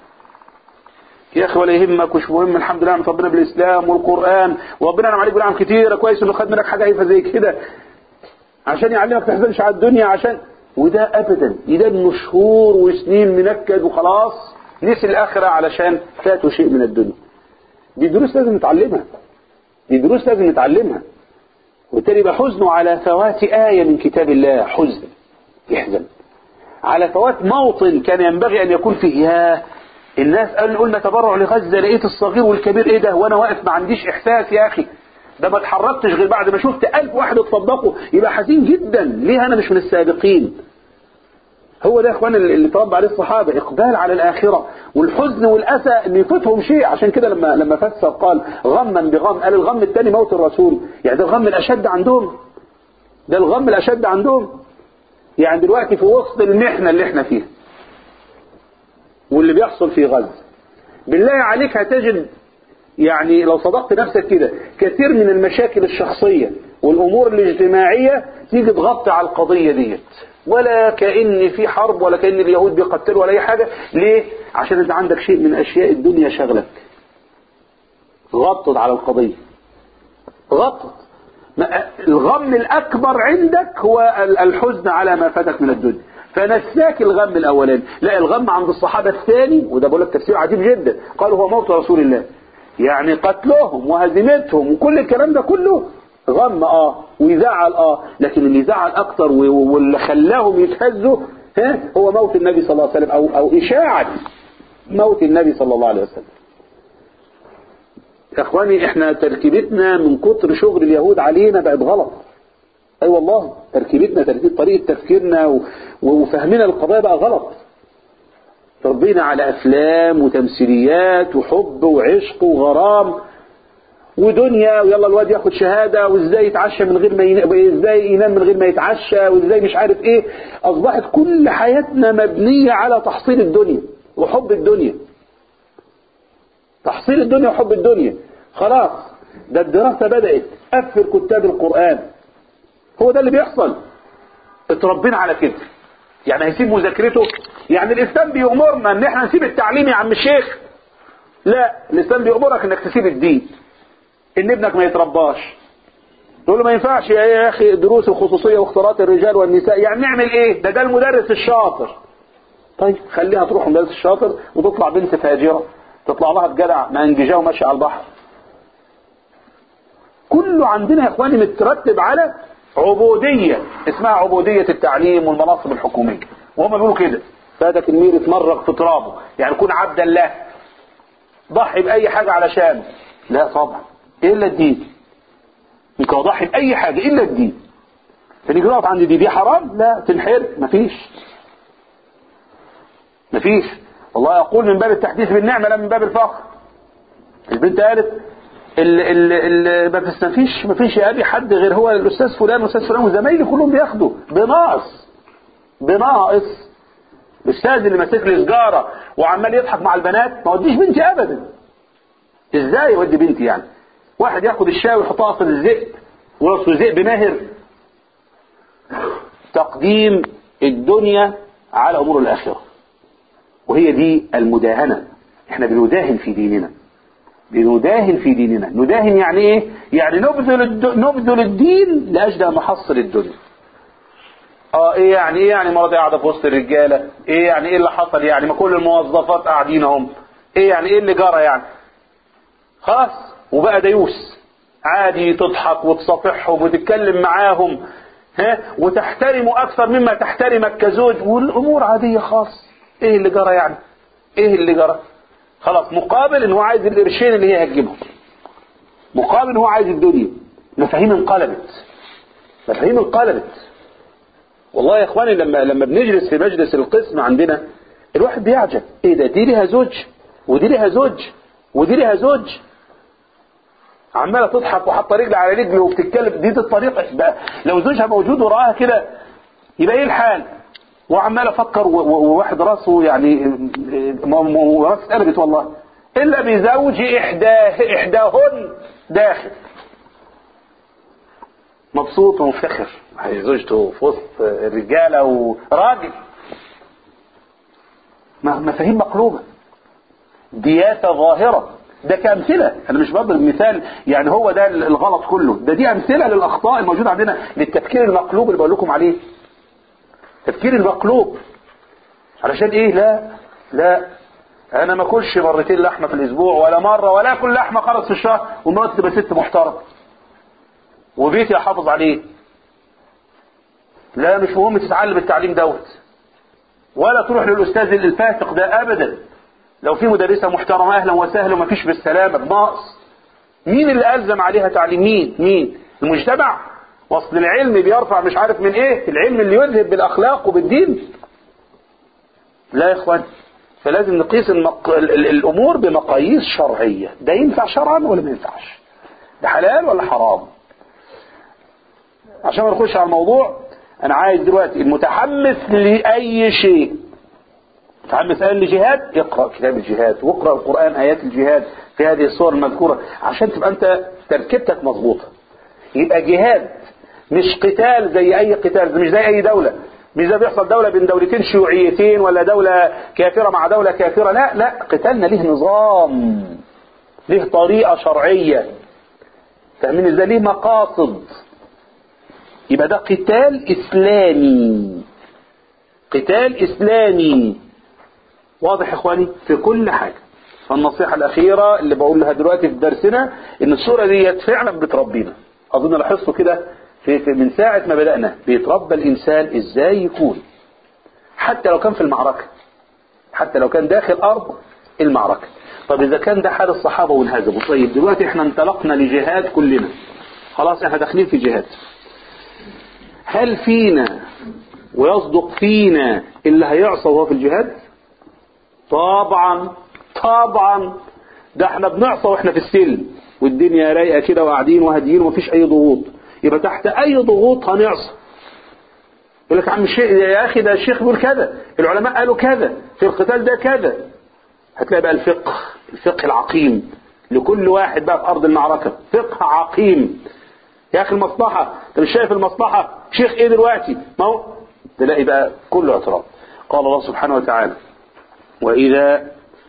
يا اخي ولا يهمك وش مهم الحمد لله نعمة ربنا بالاسلام والقران وربنا نعم عليك بنعم كتيره كويس انه خد منك حاجه هيفه زي كده عشان يعلمك تحزنش على الدنيا عشان وده ابدا ده شهور وسنين منكد وخلاص نسي الاخره علشان فاته شيء من الدنيا دي دروس لازم نتعلمها دي دروس لازم نتعلمها وبالتالي يبقى حزنه على فوات آية من كتاب الله حزن يحزن على فوات موطن كان ينبغي أن يكون فيه ياه الناس قالوا قلنا تبرع لغزة لقيت الصغير والكبير ايه ده وانا واقف ما عنديش احساس يا اخي ده ما اتحركتش غير بعد ما شفت ألف واحد اتصدقوا يبقى حزين جدا ليه انا مش من السابقين هو ده يا اخوان اللي تربى عليه الصحابة اقبال على الاخرة والحزن والاسى ان يفوتهم شيء عشان كده لما لما فسر قال غما بغم قال الغم الثاني موت الرسول يعني ده الغم الاشد عندهم ده الغم الاشد عندهم يعني دلوقتي في وسط المحنة اللي احنا فيها واللي بيحصل في غزة بالله عليك هتجد يعني لو صدقت نفسك كده كثير من المشاكل الشخصية والأمور الاجتماعية تيجي تغطي على القضية ديت ولا كأن في حرب ولا كأن اليهود بيقتلوا ولا أي حاجة ليه؟ عشان أنت عندك شيء من أشياء الدنيا شغلك غطت على القضية غطت الغم الأكبر عندك هو الحزن على ما فاتك من الدنيا فنساك الغم الأولاني لا الغم عند الصحابة الثاني وده بقول لك تفسير عجيب جدا قالوا هو موت رسول الله يعني قتلهم وهزيمتهم وكل الكلام ده كله غم اه ويزعل اه لكن اللي يزعل اكتر واللي خلاهم يتهزوا ها هو موت النبي صلى الله عليه وسلم او او اشاعة موت النبي صلى الله عليه وسلم يا اخواني احنا تركيبتنا من كتر شغل اليهود علينا بقت غلط اي أيوة والله تركيبتنا تركيب طريقة تفكيرنا وفهمنا القضايا بقى غلط ربينا على افلام وتمثيليات وحب وعشق وغرام ودنيا ويلا الواد ياخد شهادة وازاي يتعشى من غير ما ين... ازاي ينام من غير ما يتعشى وازاي مش عارف ايه اصبحت كل حياتنا مبنية على تحصيل الدنيا وحب الدنيا تحصيل الدنيا وحب الدنيا خلاص ده الدراسة بدأت قفل كتاب القرآن هو ده اللي بيحصل اتربينا على كده يعني هيسيب مذاكرته يعني الإسلام بيأمرنا ان احنا نسيب التعليم يا عم الشيخ لا الإسلام بيأمرك انك تسيب الدين ان ابنك ما يترباش تقول له ما ينفعش يا اخي دروس الخصوصية واختلاط الرجال والنساء يعني نعمل ايه ده ده المدرس الشاطر طيب خليها تروح المدرس الشاطر وتطلع بنت فاجرة تطلع لها بجدع ما انججاه وماشي على البحر كله عندنا يا اخواني مترتب على عبودية اسمها عبودية التعليم والمناصب الحكومية وهم بيقولوا كده فاتك المير يتمرغ في ترابه يعني كون عبدا له ضحي بأي حاجة علشان لا طبعا إلا الدين ممكن أضحي بأي حاجة إلا الدين فنيجي نقف عند دي دي حرام لا تنحرق مفيش مفيش الله يقول من باب التحديث بالنعمة لا من باب الفخر البنت قالت اللي اللي ما فيش ما فيش يا ابي حد غير هو الاستاذ فلان والاستاذ فلان وزمايلي كلهم بياخدوا بناقص بناقص الاستاذ اللي ماسك لي سجاره وعمال يضحك مع البنات ما وديش بنتي ابدا ازاي يودي بنتي يعني واحد ياخد الشاي ويحطها في الذئب وراسه ذئب ماهر تقديم الدنيا على امور الاخره وهي دي المداهنه احنا بنداهن في ديننا بنداهن في ديننا نداهن يعني ايه يعني نبذل الد... نبذل الدين لاجل ان نحصل الدنيا اه ايه يعني ايه يعني مراتي قاعده في وسط الرجاله ايه يعني ايه اللي حصل يعني ما كل الموظفات قاعدين اهم ايه يعني ايه اللي جرى يعني خلاص وبقى ديوس عادي تضحك وتصافحهم وتتكلم معاهم ها وتحترمه اكثر مما تحترمك كزوج والامور عاديه خالص ايه اللي جرى يعني ايه اللي جرى خلاص مقابل ان هو عايز القرشين اللي هي هتجيبهم مقابل ان هو عايز الدنيا مفاهيم انقلبت مفاهيم انقلبت والله يا اخواني لما لما بنجلس في مجلس القسم عندنا الواحد بيعجب ايه ده دي ليها زوج ودي ليها زوج ودي ليها زوج عماله تضحك وحاطه رجل على رجل وبتتكلم دي, دي الطريقه بقى لو زوجها موجود وراها كده يبقى ايه الحال وعمال افكر و- و- وواحد راسه يعني م- م- وراسه اتقلبت والله الا بزوج احداه احداهن داخل مبسوط ومفتخر هي زوجته في وسط الرجاله وراجل م- مفاهيم مقلوبه دياسه ظاهره ده كأمثلة أنا مش بضرب مثال يعني هو ده الغلط كله ده دي أمثلة للأخطاء الموجودة عندنا للتفكير المقلوب اللي بقول لكم عليه تفكير المقلوب علشان ايه لا لا انا ما اكلش مرتين لحمه في الاسبوع ولا مره ولا اكل لحمه خلص في الشهر ومراتي تبقى ست محترمه وبيتي احافظ عليه لا مش مهم تتعلم التعليم دوت ولا تروح للاستاذ الفاسق ده ابدا لو في مدرسه محترمه اهلا وسهلا وما فيش بالسلامه بنقص مين اللي الزم عليها تعليم مين مين المجتمع وصل العلم بيرفع مش عارف من ايه العلم اللي يذهب بالاخلاق وبالدين لا يا اخوان فلازم نقيس المق... ال- ال- الامور بمقاييس شرعيه ده ينفع شرعا ولا ما ينفعش ده حلال ولا حرام عشان ما نخش على الموضوع انا عايز دلوقتي المتحمس لاي شيء متحمس قال لجهاد اقرا كتاب الجهاد واقرا القران ايات الجهاد في هذه الصور المذكوره عشان تبقى انت تركيبتك مظبوطه يبقى جهاد مش قتال زي اي قتال مش زي اي دولة مش زي بيحصل دولة بين دولتين شيوعيتين ولا دولة كافرة مع دولة كافرة لا لا قتالنا ليه نظام ليه طريقة شرعية فاهمين ازاي ليه مقاصد يبقى ده قتال اسلامي قتال اسلامي واضح يا اخواني في كل حاجة فالنصيحة الأخيرة اللي بقولها دلوقتي في درسنا إن الصورة ديت فعلا بتربينا أظن لاحظتوا كده في في من ساعة ما بدأنا بيتربى الإنسان إزاي يكون حتى لو كان في المعركة حتى لو كان داخل أرض المعركة طب إذا كان ده حال الصحابة وانهزموا طيب دلوقتي إحنا انطلقنا لجهاد كلنا خلاص إحنا داخلين في جهاد هل فينا ويصدق فينا اللي هيعصى وهو في الجهاد طبعا طبعا ده احنا بنعصى واحنا في السلم والدنيا رايقه كده وقاعدين وهاديين ومفيش اي ضغوط يبقى تحت اي ضغوط هنعصى يقول لك يا عم الشيخ يا اخي ده الشيخ بيقول كذا العلماء قالوا كذا في القتال ده كذا هتلاقي بقى الفقه الفقه العقيم لكل واحد بقى في ارض المعركه فقه عقيم يا اخي المصلحه انت مش شايف المصلحه شيخ ايه دلوقتي ما هو تلاقي بقى كله اعتراض قال الله سبحانه وتعالى وإذا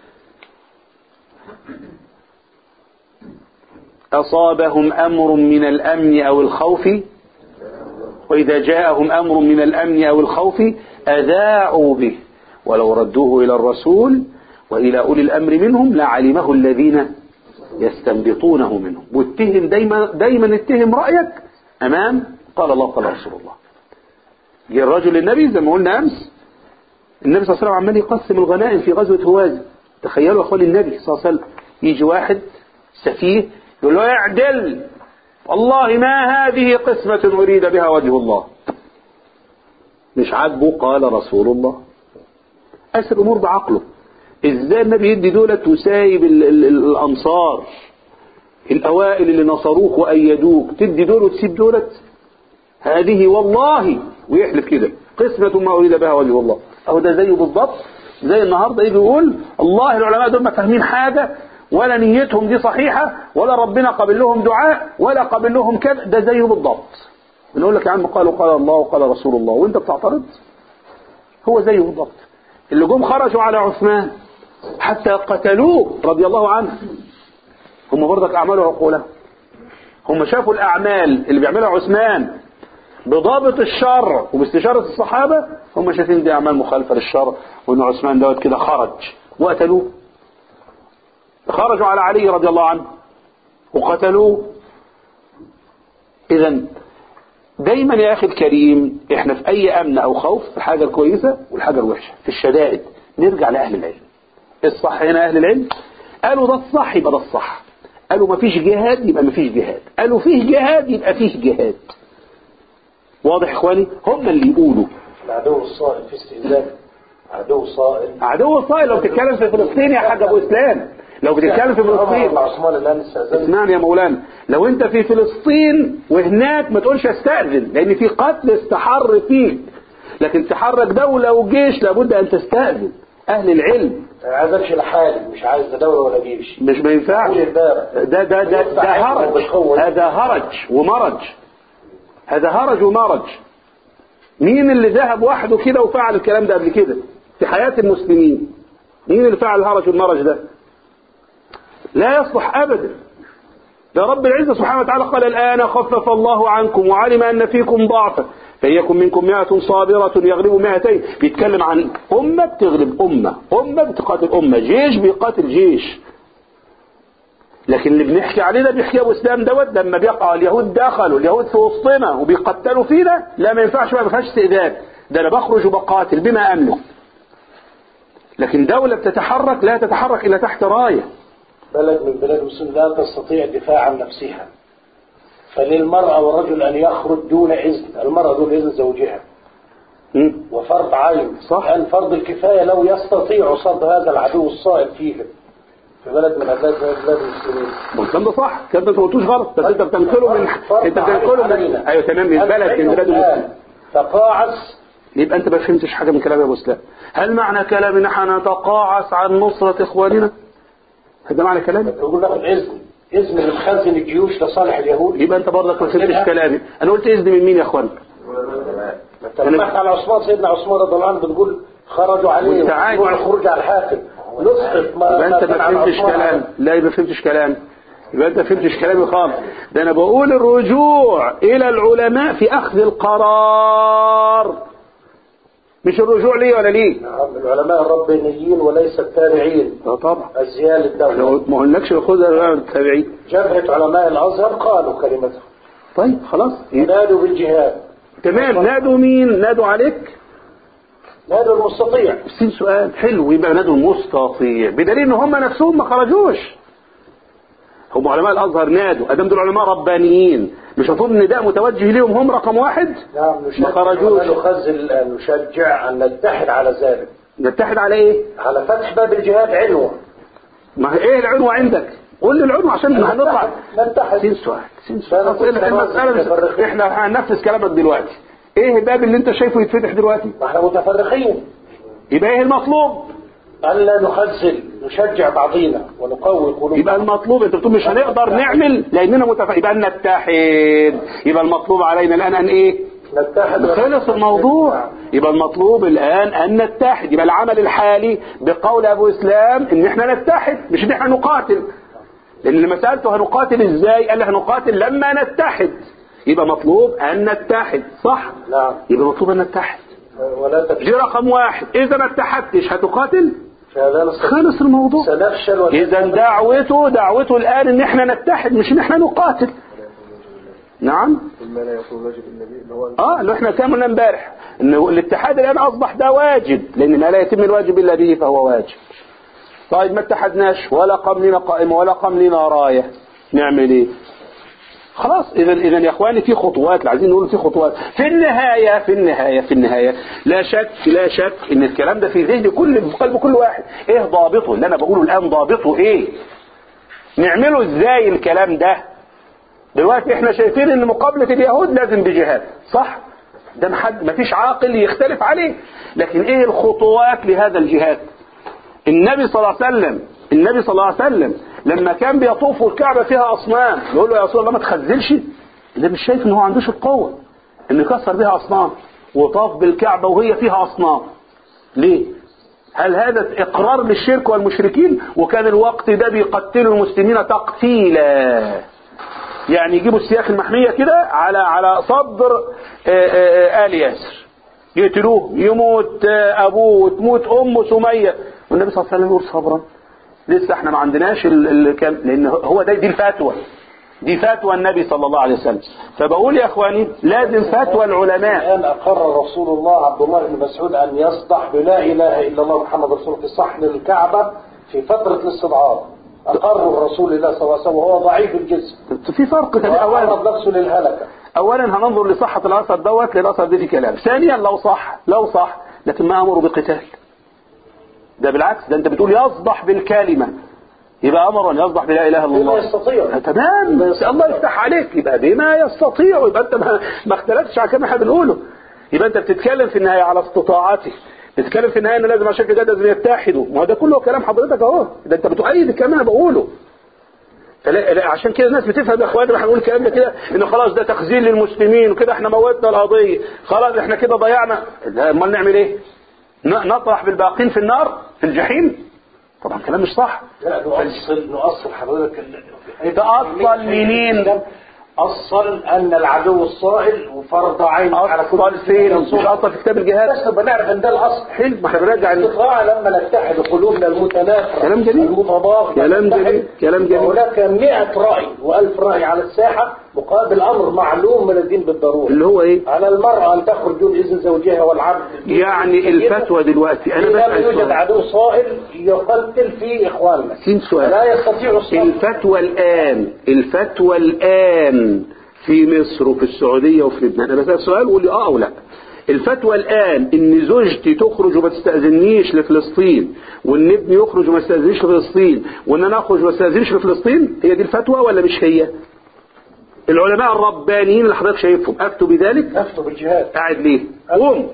أصابهم أمر من الأمن أو الخوف وإذا جاءهم أمر من الأمن أو الخوف أذاعوا به ولو ردوه إلى الرسول وإلى أولي الأمر منهم لعلمه الذين يستنبطونه منهم واتهم دايما دايما اتهم رأيك أمام قال الله قال رسول الله جه الرجل للنبي زي ما قلنا أمس النبي صلى الله عليه وسلم عمال يقسم الغنائم في غزوة هوازن تخيلوا أخوان النبي صلى الله عليه وسلم يجي واحد سفيه يقول له اعدل والله ما هذه قسمة أريد بها وجه الله مش عاجبه قال رسول الله قاس الأمور بعقله ازاي النبي يدي دولت وسايب ال ال ال الأنصار الأوائل اللي نصروك وأيدوك تدي دول وتسيب دولت هذه والله ويحلف كده قسمة ما أريد بها وجه الله أهو ده زيه بالضبط زي النهاردة يجي يقول الله العلماء دول ما فاهمين حاجة ولا نيتهم دي صحيحة ولا ربنا قبل لهم دعاء ولا قبل لهم كذا ده زيه بالضبط بنقول لك يا عم قالوا قال الله وقال رسول الله وانت بتعترض هو زيه بالضبط اللي جم خرجوا على عثمان حتى قتلوه رضي الله عنه هم برضك أعمالوا عقولهم هم شافوا الأعمال اللي بيعملها عثمان بضابط الشرع وباستشارة الصحابة هم شايفين دي أعمال مخالفة للشرع وإن عثمان دوت كده خرج وقتلوه خرجوا على علي رضي الله عنه وقتلوه إذا دايما يا أخي الكريم إحنا في أي أمن أو خوف في الحاجة الكويسة والحاجة الوحشة في الشدائد نرجع لأهل العلم الصح هنا أهل العلم قالوا ده الصح يبقى ده الصح قالوا ما فيش جهاد يبقى ما فيش جهاد قالوا فيه جهاد يبقى فيه جهاد واضح اخواني هم اللي يقولوا العدو الصائل في استئذان عدو صائل عدو الصائل لو بتتكلم في فلسطين يا حاج ابو اسلام لو بتتكلم في عمر فلسطين بن عثمان الآن استأذن اسمعني يا مولانا لو انت في فلسطين وهناك ما تقولش استأذن لان في قتل استحر فيك لكن تحرك دولة وجيش لابد ان تستأذن اهل العلم أنا عايز امشي لحالي مش عايز لا دولة ولا جيش مش ما ينفعش قول امبارح ده ده ده, ده هرج هذا هرج ومرج هذا هرج ومرج مين اللي ذهب وحده كده وفعل الكلام ده قبل كده في حياة المسلمين مين اللي فعل الهرج والمرج ده لا يصلح ابدا ده رب العزة سبحانه وتعالى قال الآن خفف الله عنكم وعلم أن فيكم ضعفا فيكن منكم مئة صابرة يغلب مئتين بيتكلم عن أمة بتغلب أمة أمة بتقاتل أمة جيش بيقاتل جيش لكن اللي بنحكي عليه ده بيحكي ابو اسلام دوت لما بيقع اليهود دخلوا اليهود في وسطنا وبيقتلوا فينا لا ما ينفعش بقى ما فيهاش استئذان ده انا بخرج وبقاتل بما املك لكن دولة بتتحرك لا تتحرك الا تحت راية بلد من بلاد المسلمين لا تستطيع الدفاع عن نفسها فللمرأة والرجل أن يخرج دون إذن المرأة دون إذن زوجها م? وفرض عين صح. لأن فرض الكفاية لو يستطيع صد هذا العدو الصائل فيهم في بلد من بلاد بلاد المسلمين والكلام ده صح الكلام ده انت ما قلتوش غلط بس انت بتنقله من انت بتنقله من ايوه تمام من بلد من بلاد المسلمين تقاعس يبقى انت ما فهمتش حاجه من كلام ابو اسلام هل معنى كلامي ان احنا نتقاعس عن نصرة اخواننا هذا معنى كلامي يقول ناخد إذن إذن من خزن الجيوش لصالح اليهود يبقى انت برضك ما فهمتش كلامي انا قلت اذن من مين يا اخوان لما على عثمان سيدنا عثمان رضي الله عنه بنقول خرجوا عليه وانت عادي. مشروع الخروج على الحاكم نسقط ما يبقى انت كان ما على فهمتش عثمان. كلام لا يبقى ما فهمتش كلام يبقى انت ما فهمتش كلامي خالص ده انا بقول الرجوع الى العلماء في اخذ القرار مش الرجوع ليه ولا ليه نعم، العلماء الربانيين وليس التابعين اه طبعا أزيال الدولة لو ما قلناكش خذها العلماء التابعين جبهة علماء الأزهر قالوا كلمتهم طيب خلاص نادوا بالجهاد تمام نادوا مين نادوا عليك نادوا المستطيع سين سؤال حلو يبقى نادوا المستطيع بدليل ان هم نفسهم ما خرجوش هم علماء الازهر نادوا ادام دول علماء ربانيين مش المفروض ان ده متوجه ليهم هم رقم واحد نعم ما نشجع خرجوش. نخزل نشجع أن نتحد على ذلك نتحد على ايه على فتح باب الجهاد عنوة ما هي ايه العنوة عندك قول لي العنوة عشان هنطلع نتحد سين سؤال سين سؤال فأنا كنت أسئلة المسألة مش- متفرقين. احنا هننفذ كلامك دلوقتي ايه الباب اللي انت شايفه يتفتح دلوقتي نحن متفرقين يبقى ايه المطلوب ألا نخزل نشجع بعضينا ونقوي قلوبنا يبقى المطلوب انت بتقول مش هنقدر نعمل لاننا متفق يبقى نتحد يبقى المطلوب علينا الان ان ايه نتحد خلص الموضوع يبقى المطلوب الان ان نتحد يبقى العمل الحالي بقول ابو اسلام ان احنا نتحد مش ان احنا نقاتل لان لما سالته هنقاتل ازاي قال لي هنقاتل لما نتحد يبقى مطلوب ان نتحد صح نعم يبقى مطلوب ان نتحد ولا دي تفشل رقم واحد اذا ما اتحدتش هتقاتل فلا نستطيع خلص الموضوع سنفشل ولا اذا دعوته دعوته الان ان احنا نتحد مش ان احنا نقاتل نعم اه اللي احنا كنا امبارح ان الاتحاد الان اصبح ده واجب لان ما لا يتم الواجب الا به فهو واجب طيب ما اتحدناش ولا قام لنا قائمه ولا قام لنا رايه نعمل ايه خلاص اذا اذا يا اخواني في خطوات عايزين نقول في خطوات في النهايه في النهايه في النهايه لا شك لا شك ان الكلام ده في ذهن كل في قلب كل واحد ايه ضابطه اللي انا بقوله الان ضابطه ايه نعمله ازاي الكلام ده دلوقتي احنا شايفين ان مقابله اليهود لازم بجهاد صح ده محد مفيش عاقل يختلف عليه لكن ايه الخطوات لهذا الجهاد النبي صلى الله عليه وسلم النبي صلى الله عليه وسلم لما كان بيطوف والكعبه فيها اصنام يقول له يا رسول الله ما تخزلش ده مش شايف ان هو عندوش القوه انه يكسر بها اصنام وطاف بالكعبه وهي فيها اصنام ليه هل هذا اقرار للشرك والمشركين وكان الوقت ده بيقتلوا المسلمين تقتيلا يعني يجيبوا السياخ المحميه كده على على صدر آه، آه، آه، ال ياسر يقتلوه يموت آه، ابوه وتموت امه سميه والنبي صلى الله عليه وسلم يقول صبرا لسه احنا ما عندناش ال... ال... كان- لان هو ده دي الفتوى دي فتوى النبي صلى الله عليه وسلم فبقول يا اخواني لازم فتوى العلماء الآن أقر رسول الله عبد الله بن مسعود أن يصدح بلا إله إلا الله محمد رسول الله في صحن الكعبة في فترة الاستضعاف أقر الرسول الله صلى الله عليه وسلم وهو ضعيف الجسم في فرق تاني اولا وعرض نفسه للهلكة اولا هننظر لصحة الاثر دوت للاثر دي في كلام ثانيا لو صح لو صح لكن ما امره بقتال ده بالعكس ده انت بتقول يصدح بالكلمة يبقى امر ان يصدح بلا اله الا بما الله يستطيع تمام الله يفتح عليك يبقى بما يستطيع يبقى انت ما, ما اختلفتش على كلام احنا بنقوله يبقى انت بتتكلم في النهايه على استطاعته بتتكلم في النهايه ان لازم عشان كده لازم يتحدوا ما هو ده كله كلام حضرتك اهو ده انت بتؤيد الكلام اللي انا بقوله فلا لا عشان كده الناس بتفهم يا اخواني احنا بنقول الكلام ده كده ان خلاص ده تخزين للمسلمين وكده احنا موتنا القضيه خلاص احنا كده ضيعنا لا، امال نعمل ايه؟ ن- نطرح بالباقين في النار في الجحيم طبعا كلام مش صح لا نؤصل نؤصل حضرتك ال- تأصل منين؟ أصل أن العدو الصائل وفرض عين على كل اصل فين مش اصل في كتاب الجهاد بس بنعرف ان ده الاصل حلو ما احنا بنرجع ال- استطاع لما نتحد قلوبنا المتنافرة كلام جميل. المتضاغمة كلام نتحد، جميل. كلام جميل. وهناك 100 رأي و1000 رأي على الساحة مقابل أمر معلوم من الدين بالضرورة اللي هو ايه على المرأة أن تخرج دون إذن زوجها والعبد يعني الفتوى دلوقتي انا إذا بسأل يوجد سؤال. عدو صائل يقتل في إخواننا سين سؤال لا يستطيع الصبر الفتوى الآن الفتوى الآن في مصر وفي السعودية وفي لبنان أنا بسأل سؤال وقول لي آه أو لا الفتوى الآن إن زوجتي تخرج وما تستأذنيش لفلسطين وإن ابني يخرج وما يستأذنيش لفلسطين وإن أنا أخرج وما استأذنيش لفلسطين هي دي الفتوى ولا مش هي؟ العلماء الربانيين اللي حضرتك شايفهم أفتوا بذلك؟ نفسه بالجهاد قاعد ليه؟ قوم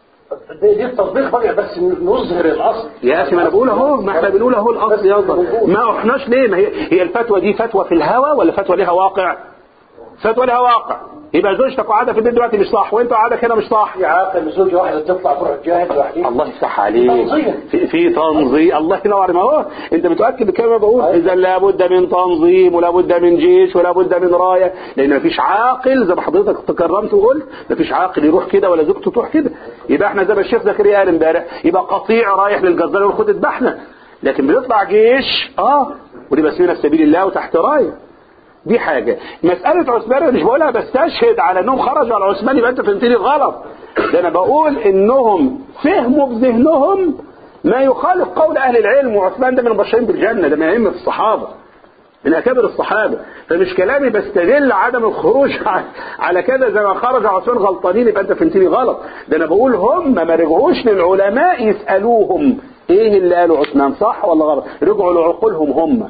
دي دي التطبيق بقى بس نظهر الأصل يا اخي ما انا بقول اهو ما احنا بنقول اهو الاصل يظهر ما احناش ليه ما هي هي الفتوى دي فتوى في الهوى ولا فتوى لها واقع فتوى لها واقع يبقى زوجتك قاعده في البيت دلوقتي مش صح وانت قاعده هنا مش صح في عاقل زوجة واحدة تطلع تروح تجاهد لوحدها الله يفتح عليك تنظيم. في, في تنظيم الله ينور ما هو انت بتؤكد الكلام اللي بقول اذا لابد من تنظيم ولابد من جيش ولابد من رايه لان مفيش عاقل زي ما حضرتك تكرمت وقلت مفيش عاقل يروح كده ولا زوجته تروح كده يبقى احنا زي ما الشيخ زكريا قال امبارح يبقى قطيع رايح للجزار يقول خد اذبحنا لكن بيطلع جيش اه ودي بسمينا في سبيل الله وتحت رايه دي حاجة مسألة عثمان أنا مش بقولها بستشهد على انهم خرجوا على عثمان يبقى انت فهمتني غلط ده انا بقول انهم فهموا بذهنهم ما يخالف قول اهل العلم وعثمان ده من المبشرين بالجنة ده من ائمة الصحابة من اكابر الصحابة فمش كلامي بستدل عدم الخروج على- على كده زي ما خرج عثمان غلطانين يبقى انت فهمتني غلط ده انا بقول هم ما رجعوش للعلماء يسألوهم ايه اللي قاله عثمان صح ولا غلط رجعوا لعقولهم هم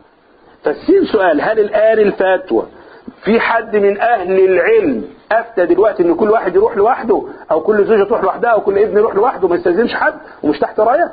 فالسين سؤال هل الآن الفتوى في حد من أهل العلم أفتى دلوقتي إن كل واحد يروح لوحده أو كل زوجة تروح لوحدها أو كل ابن يروح لوحده ما يستأذنش حد ومش تحت راية؟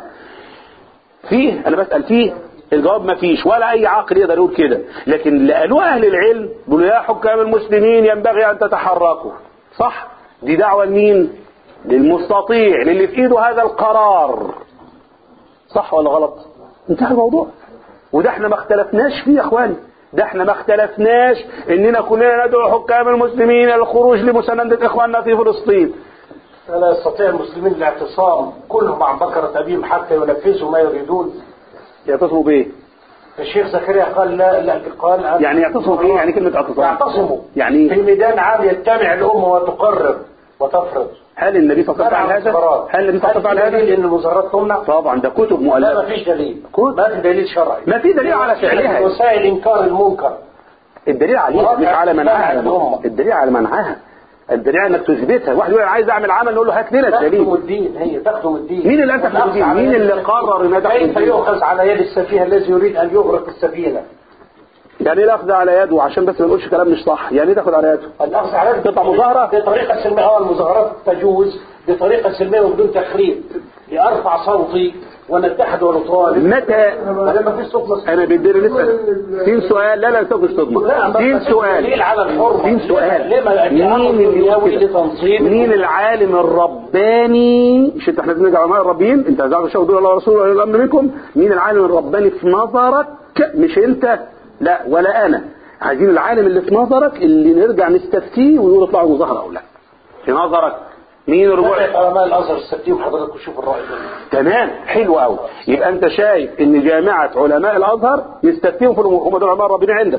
فيه أنا بسأل فيه الجواب ما فيش ولا أي عاقل يقدر يقول كده لكن اللي قالوه أهل العلم بيقولوا يا حكام المسلمين ينبغي أن تتحركوا صح؟ دي دعوة لمين؟ للمستطيع للي في إيده هذا القرار صح ولا غلط؟ انتهى الموضوع وده احنا ما اختلفناش فيه يا اخواني ده احنا ما اختلفناش اننا كلنا ندعو حكام المسلمين الى الخروج لمساندة اخواننا في فلسطين فلا يستطيع المسلمين الاعتصام كلهم عن بكرة أبيهم حتى ينفذوا ما يريدون يعتصموا بايه؟ الشيخ زكريا قال لا لا قال أن- يعني يعتصموا بايه؟ يعني كلمة اعتصام يعتصموا يعني في ايه؟ ميدان عام يجتمع الأمة وتقرر وتفرض هل النبي صلى الله عليه وسلم فعل هذا؟ هل النبي صلى الله عليه وسلم فعل دليل هذا؟ ان المظاهرات تمنع؟ طبعا ده كتب لا ما مؤلفة فيش دليل كود. ما في دليل شرعي ما في دليل على فعلها وسائل انكار المنكر الدليل عليها مش على منعها الأمة. الدليل على منعها الدليل انك تثبتها واحد يقول أنا عايز اعمل عمل نقول له هات لنا تخدم الدليل الدين هي تخدم الدين مين اللي قال تخدم الدين؟ على مين يد اللي السفينة. قرر إنها تخدم كيف الدين؟ يؤخذ على يد السفيه الذي يريد ان يغرق السفينه؟ يعني ايه الاخذ على يده عشان بس ما نقولش كلام مش صح يعني ايه تاخد على يده الاخذ على يد تطلع مظاهرة؟ بطريقه سلميه اه المظاهرات تجوز بطريقه سلميه وبدون تخريب لارفع صوتي ونتحد ونطالب متى ما ما فيش صوت مسموع. انا بدير لسه سين سؤال لا لا تقدرش تضمن لا بس سين في سؤال دليل على الحرمه سين سؤال لما مين اللي اللي يقول كده؟ لتنظيم مين العالم الرباني مش انت احنا لازم نرجع علماء الربيين انت عايز تشهد الله ورسوله ولا الامر منكم مين العالم الرباني في نظرك مش انت لا ولا انا عايزين العالم اللي في نظرك اللي نرجع نستفتيه ويقول اطلعوا مظاهره او لا في نظرك مين الربع رجوع علماء الازهر استفتيهم حضرتك وشوف الراي ده تمام حلو قوي يبقى انت شايف ان جامعه علماء الازهر يستفتيهم في الامور هم دول علماء الربانيين عندك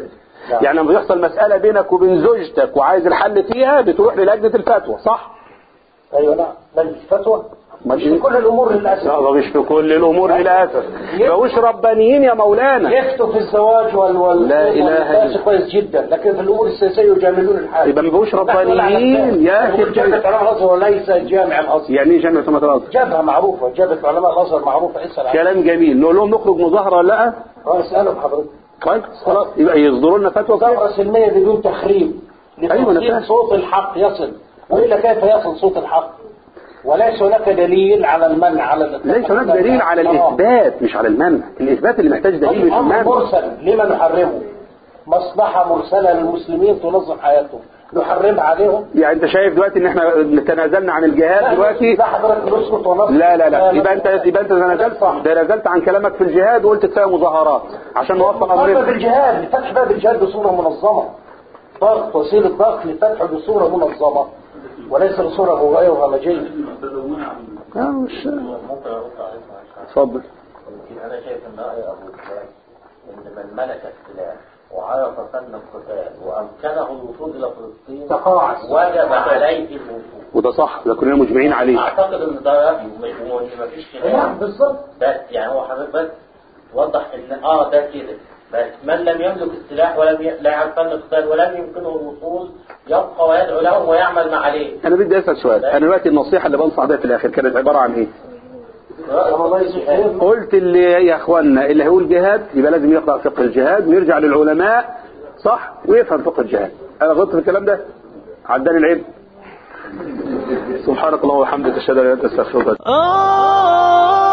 نعم. يعني لما بيحصل مسألة بينك وبين زوجتك وعايز الحل فيها بتروح للجنة الفتوى صح؟ ايوه نعم بل الفتوى أمال مش إيه؟ في كل الامور للاسف لا ده مش في كل الأمور للأسف بقوش ربانيين يا مولانا يفتوا في الزواج وال وال لا إله والنكاح إلا- كويس جدا لكن في الامور السياسيه يجاملون الحال يبقى ما بقوش ربانيين يا أخي جامعة علماء الازهر وليس جامع الازهر يعني إيه جامعة سمات الأرض؟ جبهه معروفه جبهه علماء الازهر معروفه اسال عنها كلام جميل نقول لهم نخرج مظاهرة ولا لا؟ اه اسالهم حضرتك طيب خلاص يبقى يصدروا لنا فتوى كده ثوره سلميه بدون تخريب أيوة، أنا لتوصيل فاهم. صوت الحق يصل والا كيف يصل صوت الحق وليس هناك دليل على المنع على الإطلاق. ليس هناك دليل على حرام. الإثبات مش على المنع الإثبات اللي محتاج دليل مش الامر المنع مرسل لما نحرمه مصلحه مرسله للمسلمين تنظم حياتهم نحرمها عليهم يعني انت شايف دلوقتي ان احنا تنازلنا عن الجهاد دلوقتي لا حضرتك نسكت ونص لا لا لا يبقى انت يبقى انت تنازلت تنازلت عن كلامك في الجهاد وقلت كفايه مظاهرات عشان نوصل باب امرنا الجهاد لفتح باب الجهاد بصوره منظمه ضغط وسيله ضغط لفتحه بصوره منظمه وليس بصوره هوائيه وهمجيه آه، مش اتفضل أنا شايف أن رأي أبو الفلاح إن من ملك السلاح وعرف فن القتال وأمكنه الوصول إلى فلسطين تقاعس. وجب عليه الوصول وده صح ده كلنا مجمعين عليه أعتقد إن ده رأي ومش- وإن مفيش نعم خلاف بالظبط بس يعني هو حضرتك بس وضح إن آه ده كده بس من لم يملك السلاح ولم ي... لا يعرف فن القتال ولم يمكنه الوصول يبقى ويدعو لهم ويعمل ما عليه انا بدي اسال سؤال انا دلوقتي النصيحه اللي بنصح بيها في الاخر كانت عباره عن ايه الله يجزيك قلت اللي يا اخوانا اللي هيقول جهاد يبقى لازم يقرا فقه الجهاد ويرجع للعلماء صح ويفهم فقه الجهاد انا غلطت في الكلام ده عداني العيب سبحانك اللهم وبحمدك اشهد ان لا اله الا انت استغفرك وأتوب إليك.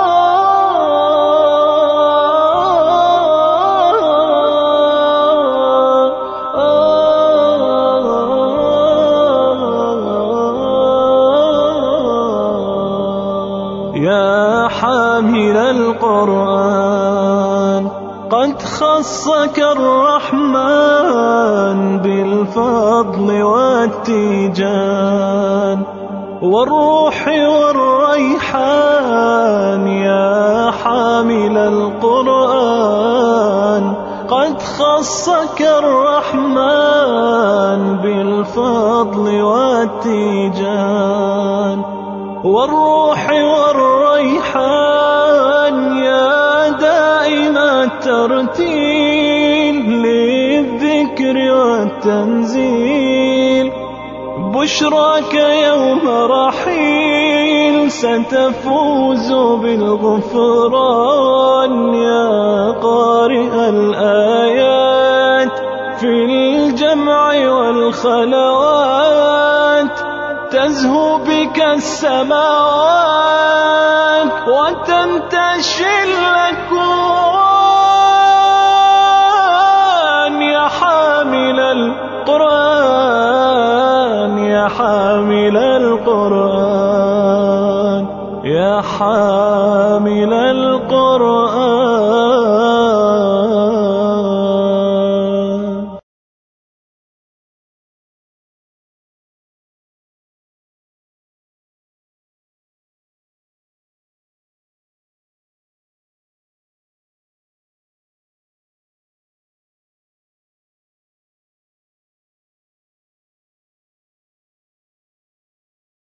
يا حامل القرآن قد خصك الرحمن بالفضل والتيجان والروح والريحان يا حامل القرآن قد خصك الرحمن بالفضل والتيجان والروح والريحان يا دائم الترتيل للذكر والتنزيل بشراك يوم رحيل ستفوز بالغفران يا قارئ الآيات في الجمع والخلوات تزهو بك السماوات وتنتشي الأكوان